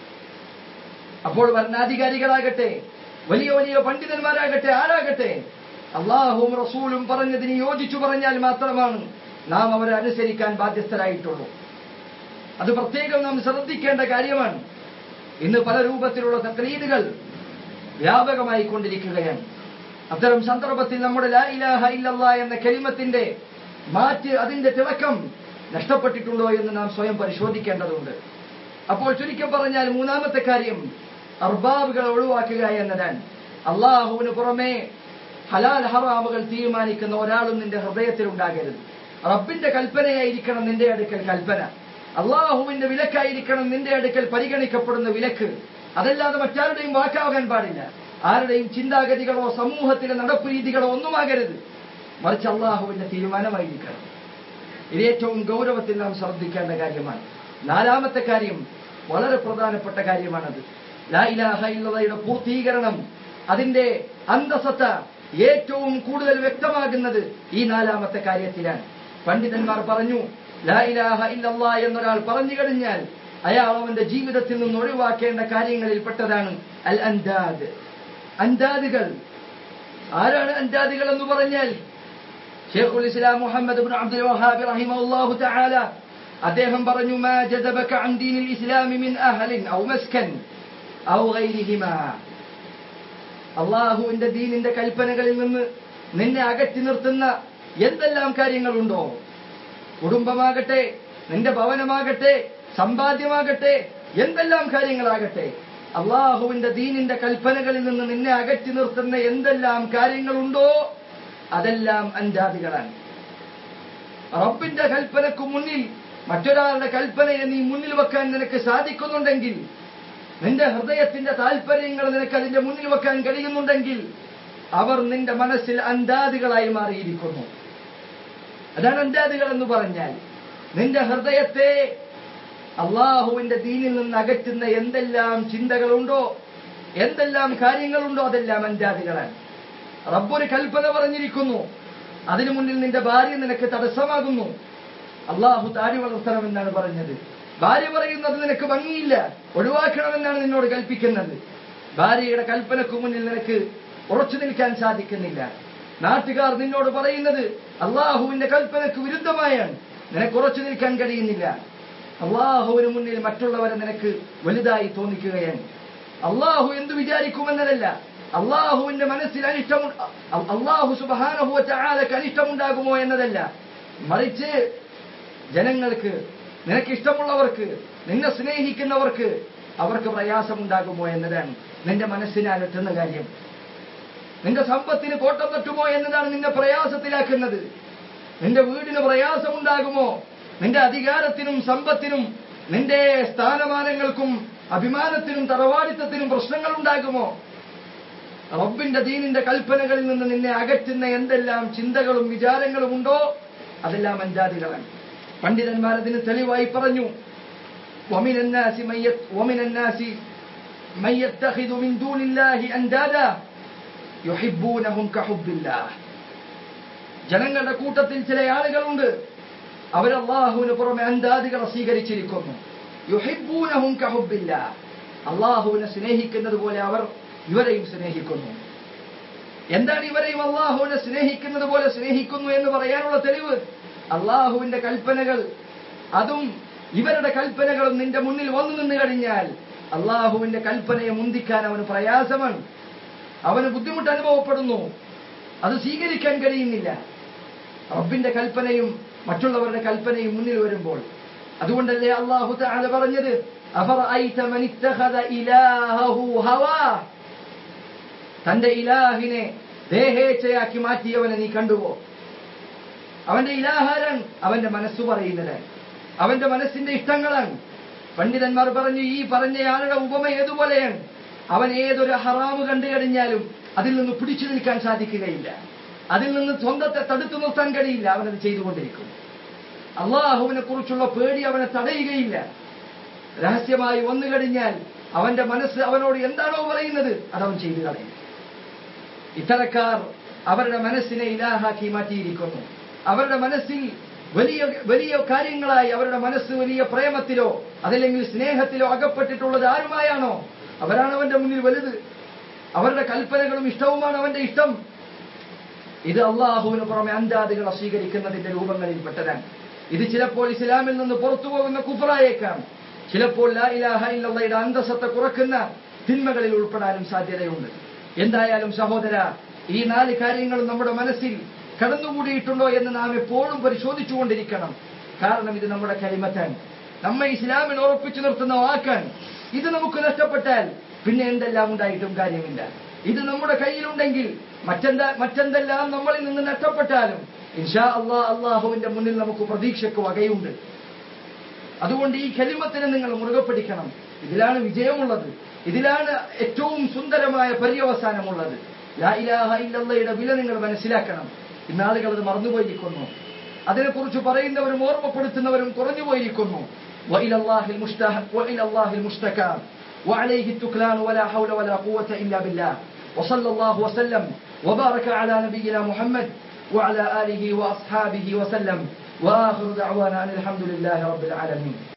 അപ്പോൾ ഭരണാധികാരികളാകട്ടെ വലിയ വലിയ പണ്ഡിതന്മാരാകട്ടെ ആരാകട്ടെ അള്ളാഹുവും റസൂലും പറഞ്ഞതിന് യോജിച്ചു പറഞ്ഞാൽ മാത്രമാണ് നാം അവരെ അനുസരിക്കാൻ ബാധ്യസ്ഥരായിട്ടുള്ളൂ അത് പ്രത്യേകം നാം ശ്രദ്ധിക്കേണ്ട കാര്യമാണ് ഇന്ന് പല രൂപത്തിലുള്ള തക്ലീദുകൾ വ്യാപകമായി കൊണ്ടിരിക്കുകയാണ് അത്തരം സന്ദർഭത്തിൽ നമ്മുടെ ലാ ഇലാഹ ഇല്ലല്ലാ എന്ന കലിമത്തിന്റെ മാറ്റ് അതിന്റെ തിളക്കം നഷ്ടപ്പെട്ടിട്ടുണ്ടോ എന്ന് നാം സ്വയം പരിശോധിക്കേണ്ടതുണ്ട് അപ്പോൾ ചുരുക്കം പറഞ്ഞാൽ മൂന്നാമത്തെ കാര്യം അർബാബുകൾ ഒഴിവാക്കുക എന്നതാണ് അള്ളാഹുവിന് പുറമെ ഹലാൽ ഹറാമുകൾ തീരുമാനിക്കുന്ന ഒരാളും നിന്റെ ഹൃദയത്തിൽ ഉണ്ടാകരുത് റബ്ബിന്റെ കൽപ്പനയായിരിക്കണം നിന്റെ അടുക്കൽ കൽപ്പന അള്ളാഹുവിന്റെ വിലക്കായിരിക്കണം നിന്റെ അടുക്കൽ പരിഗണിക്കപ്പെടുന്ന വിലക്ക് അതല്ലാതെ മറ്റാരുടെയും വാക്കാകാൻ പാടില്ല ആരുടെയും ചിന്താഗതികളോ സമൂഹത്തിലെ നടപ്പ് രീതികളോ ഒന്നുമാകരുത് മറിച്ച് അള്ളാഹുവിന്റെ തീരുമാനമായിരിക്കണം ഇത് ഏറ്റവും ഗൗരവത്തിൽ നാം ശ്രദ്ധിക്കേണ്ട കാര്യമാണ് നാലാമത്തെ കാര്യം വളരെ പ്രധാനപ്പെട്ട കാര്യമാണത് ലാ ഇലാഹ ഇല്ലയുടെ പൂർത്തീകരണം അതിന്റെ അന്തസത്ത ഏറ്റവും കൂടുതൽ വ്യക്തമാകുന്നത് ഈ നാലാമത്തെ കാര്യത്തിലാണ് പണ്ഡിതന്മാർ പറഞ്ഞു ലാ ഇലാഹ ഇല്ലല്ലാ എന്നൊരാൾ പറഞ്ഞു കഴിഞ്ഞാൽ അയാൾ അവന്റെ ജീവിതത്തിൽ നിന്ന് ഒഴിവാക്കേണ്ട കാര്യങ്ങളിൽ പെട്ടതാണ് അൽ അൻദാദ് അൻദാദുകൾ ആരാണ് അൻദാദുകൾ എന്ന് പറഞ്ഞാൽ ഷെയ്ഖുൽ ഇസ്ലാം മുഹമ്മദ് ഇബ്നു അബ്ദുൽ വഹാബ് റഹിമഹുല്ലാഹു തആല അദ്ദേഹം പറഞ്ഞു മാ ജദബക അൻ ദീനിൽ ഇസ്ലാം മിൻ അഹ്ലിൻ ഔ മസ്കൻ ഔ ഗൈരിഹിമാ അള്ളാഹുവിന്റെ ദീനിന്റെ കൽപ്പനകളിൽ നിന്ന് നിന്നെ അകറ്റി നിർത്തുന്ന എന്തെല്ലാം കാര്യങ്ങളുണ്ടോ കുടുംബമാകട്ടെ നിന്റെ ഭവനമാകട്ടെ സമ്പാദ്യമാകട്ടെ എന്തെല്ലാം കാര്യങ്ങളാകട്ടെ അള്ളാഹുവിന്റെ ദീനിന്റെ കൽപ്പനകളിൽ നിന്ന് നിന്നെ അകറ്റി നിർത്തുന്ന എന്തെല്ലാം കാര്യങ്ങളുണ്ടോ അതെല്ലാം അൻജാതികളാണ് റബ്ബിന്റെ കൽപ്പനക്ക് മുന്നിൽ മറ്റൊരാളുടെ കൽപ്പനയെ നീ മുന്നിൽ വെക്കാൻ നിനക്ക് സാധിക്കുന്നുണ്ടെങ്കിൽ നിന്റെ ഹൃദയത്തിന്റെ താല്പര്യങ്ങൾ നിനക്ക് അതിന്റെ മുന്നിൽ വെക്കാൻ കഴിയുന്നുണ്ടെങ്കിൽ അവർ നിന്റെ മനസ്സിൽ അന്താദികളായി മാറിയിരിക്കുന്നു അതാണ് അന്താദികൾ എന്ന് പറഞ്ഞാൽ നിന്റെ ഹൃദയത്തെ അള്ളാഹുവിന്റെ ദീനിൽ നിന്ന് അകറ്റുന്ന എന്തെല്ലാം ചിന്തകളുണ്ടോ എന്തെല്ലാം കാര്യങ്ങളുണ്ടോ അതെല്ലാം അന്താദികളാണ് റബ്ബൊരു കൽപ്പന പറഞ്ഞിരിക്കുന്നു അതിനു മുന്നിൽ നിന്റെ ഭാര്യ നിനക്ക് തടസ്സമാകുന്നു അള്ളാഹു താരി വളർത്തണമെന്നാണ് പറഞ്ഞത് ഭാര്യ പറയുന്നത് നിനക്ക് ഭംഗിയില്ല ഒഴിവാക്കണമെന്നാണ് നിന്നോട് കൽപ്പിക്കുന്നത് ഭാര്യയുടെ കൽപ്പനക്ക് മുന്നിൽ നിനക്ക് ഉറച്ചു നിൽക്കാൻ സാധിക്കുന്നില്ല നാട്ടുകാർ നിന്നോട് പറയുന്നത് അള്ളാഹുവിന്റെ കൽപ്പനക്ക് വിരുദ്ധമായാണ് നിനക്ക് ഉറച്ചു നിൽക്കാൻ കഴിയുന്നില്ല അള്ളാഹുവിന് മുന്നിൽ മറ്റുള്ളവരെ നിനക്ക് വലുതായി തോന്നിക്കുകയാണ് അള്ളാഹു എന്തു വിചാരിക്കുമെന്നതല്ല അള്ളാഹുവിന്റെ മനസ്സിൽ അനിഷ്ടം അള്ളാഹു സുബാനഹുവക്ക് അനിഷ്ടമുണ്ടാകുമോ എന്നതല്ല മറിച്ച് ജനങ്ങൾക്ക് നിനക്ക് ഇഷ്ടമുള്ളവർക്ക് നിന്നെ സ്നേഹിക്കുന്നവർക്ക് അവർക്ക് പ്രയാസമുണ്ടാകുമോ എന്നതാണ് നിന്റെ മനസ്സിനെ അലട്ടുന്ന കാര്യം നിന്റെ സമ്പത്തിന് കോട്ടം തട്ടുമോ എന്നതാണ് നിന്നെ പ്രയാസത്തിലാക്കുന്നത് നിന്റെ വീടിന് പ്രയാസമുണ്ടാകുമോ നിന്റെ അധികാരത്തിനും സമ്പത്തിനും നിന്റെ സ്ഥാനമാനങ്ങൾക്കും അഭിമാനത്തിനും തറവാടിത്തത്തിനും പ്രശ്നങ്ങൾ ഉണ്ടാകുമോ റബ്ബിന്റെ ദീനിന്റെ കൽപ്പനകളിൽ നിന്ന് നിന്നെ അകറ്റുന്ന എന്തെല്ലാം ചിന്തകളും വിചാരങ്ങളും ഉണ്ടോ അതെല്ലാം അഞ്ചാദികളാണ് പണ്ഡിതന്മാർ അതിന് തെളിവായി പറഞ്ഞു ومن الناس من يت... ومن الناس من يتخذ من دون الله أندادا يحبونهم كحب الله ജനങ്ങളുടെ കൂട്ടത്തിൽ ചില ആളുകളുണ്ട് അവർ അള്ളാഹുവിന് പുറമെ അന്താദികളെ സ്വീകരിച്ചിരിക്കുന്നു യുഹിബൂനഹും കഹുബില്ല അള്ളാഹുവിനെ സ്നേഹിക്കുന്നത് പോലെ അവർ ഇവരെയും സ്നേഹിക്കുന്നു എന്താണ് ഇവരെയും അള്ളാഹുവിനെ സ്നേഹിക്കുന്നത് പോലെ സ്നേഹിക്കുന്നു എന്ന് പറയാനുള്ള തെളിവ് അള്ളാഹുവിന്റെ കൽപ്പനകൾ അതും ഇവരുടെ കൽപ്പനകളും നിന്റെ മുന്നിൽ വന്നു നിന്ന് കഴിഞ്ഞാൽ അള്ളാഹുവിന്റെ കൽപ്പനയെ മുന്തിക്കാൻ അവന് പ്രയാസമാണ് അവന് ബുദ്ധിമുട്ട് അനുഭവപ്പെടുന്നു അത് സ്വീകരിക്കാൻ കഴിയുന്നില്ല റബ്ബിന്റെ കൽപ്പനയും മറ്റുള്ളവരുടെ കൽപ്പനയും മുന്നിൽ വരുമ്പോൾ അതുകൊണ്ടല്ലേ അള്ളാഹു തആല പറഞ്ഞത് അഫറഅയ്ത മൻ ഇത്തഖദ ഇലാഹഹു ഹവാ തന്റെ ഇലാഹിനെ ദേഹേച്ഛയാക്കി മാറ്റിയവനെ നീ കണ്ടുവോ അവന്റെ ഇലാഹാരാണ് അവന്റെ മനസ്സു പറയുന്നത് അവന്റെ മനസ്സിന്റെ ഇഷ്ടങ്ങളാണ് പണ്ഡിതന്മാർ പറഞ്ഞു ഈ പറഞ്ഞ ആളുടെ ഉപമ ഏതുപോലെയാണ് അവൻ ഏതൊരു ഹറാമ് കണ്ടു കഴിഞ്ഞാലും അതിൽ നിന്ന് പിടിച്ചു നിൽക്കാൻ സാധിക്കുകയില്ല അതിൽ നിന്ന് സ്വന്തത്തെ തടുത്തു നിർത്താൻ കഴിയില്ല അവനത് ചെയ്തുകൊണ്ടിരിക്കും അള്ളാഹുവിനെ കുറിച്ചുള്ള പേടി അവനെ തടയുകയില്ല രഹസ്യമായി വന്നു കഴിഞ്ഞാൽ അവന്റെ മനസ്സ് അവനോട് എന്താണോ പറയുന്നത് അതവൻ ചെയ്തു കളയും ഇത്തരക്കാർ അവരുടെ മനസ്സിനെ ഇലാഹാക്കി മാറ്റിയിരിക്കുന്നു അവരുടെ മനസ്സിൽ വലിയ വലിയ കാര്യങ്ങളായി അവരുടെ മനസ്സ് വലിയ പ്രേമത്തിലോ അതല്ലെങ്കിൽ സ്നേഹത്തിലോ അകപ്പെട്ടിട്ടുള്ളത് ആരുമായാണോ അവരാണ് അവന്റെ മുന്നിൽ വലുത് അവരുടെ കൽപ്പനകളും ഇഷ്ടവുമാണ് അവന്റെ ഇഷ്ടം ഇത് അള്ളാഹുവിന് പുറമെ അന്താദികളെ സ്വീകരിക്കുന്നതിന്റെ രൂപങ്ങളിൽപ്പെട്ടതാണ് ഇത് ചിലപ്പോൾ ഇസ്ലാമിൽ നിന്ന് പുറത്തു പോകുന്ന കുഫറായേക്കാം ചിലപ്പോൾ ലാ ഇലാഹ ഇല്ലയുടെ അന്തസ്സത്തെ കുറക്കുന്ന തിന്മകളിൽ ഉൾപ്പെടാനും സാധ്യതയുണ്ട് എന്തായാലും സഹോദര ഈ നാല് കാര്യങ്ങളും നമ്മുടെ മനസ്സിൽ കടന്നുകൂടിയിട്ടുണ്ടോ എന്ന് നാം എപ്പോഴും പരിശോധിച്ചുകൊണ്ടിരിക്കണം കാരണം ഇത് നമ്മുടെ കരിമത്താണ് നമ്മെ ഇസ്ലാമിൽ ഉറപ്പിച്ചു നിർത്തുന്ന വാക്കാണ് ഇത് നമുക്ക് നഷ്ടപ്പെട്ടാൽ പിന്നെ എന്തെല്ലാം ഉണ്ടായിട്ടും കാര്യമില്ല ഇത് നമ്മുടെ കയ്യിലുണ്ടെങ്കിൽ മറ്റെന്താ മറ്റെന്തെല്ലാം നമ്മളിൽ നിന്ന് നഷ്ടപ്പെട്ടാലും ഇൻഷാ അള്ളാ അള്ളാഹുവിന്റെ മുന്നിൽ നമുക്ക് പ്രതീക്ഷയ്ക്ക് വകയുണ്ട് അതുകൊണ്ട് ഈ കലിമത്തിനെ നിങ്ങൾ മുറുകെ പിടിക്കണം ഇതിലാണ് വിജയമുള്ളത് ഇതിലാണ് ഏറ്റവും സുന്ദരമായ പര്യവസാനമുള്ളത് ലാ ഇലാഹ ഇല്ലല്ലയുടെ വില നിങ്ങൾ മനസ്സിലാക്കണം ഇന്നാളുകൾ അത് മറന്നുപോയിരിക്കുന്നു അതിനെക്കുറിച്ച് പറയുന്നവരും ഓർമ്മപ്പെടുത്തുന്നവരും കുറഞ്ഞുപോയിരിക്കുന്നു وإلى الله المشتهى وإلى الله المشتكى وعليه التكلان ولا حول ولا قوة إلا بالله وصلى الله وسلم وبارك على نبينا محمد وعلى آله وأصحابه وسلم وآخر دعوانا أن الحمد لله رب العالمين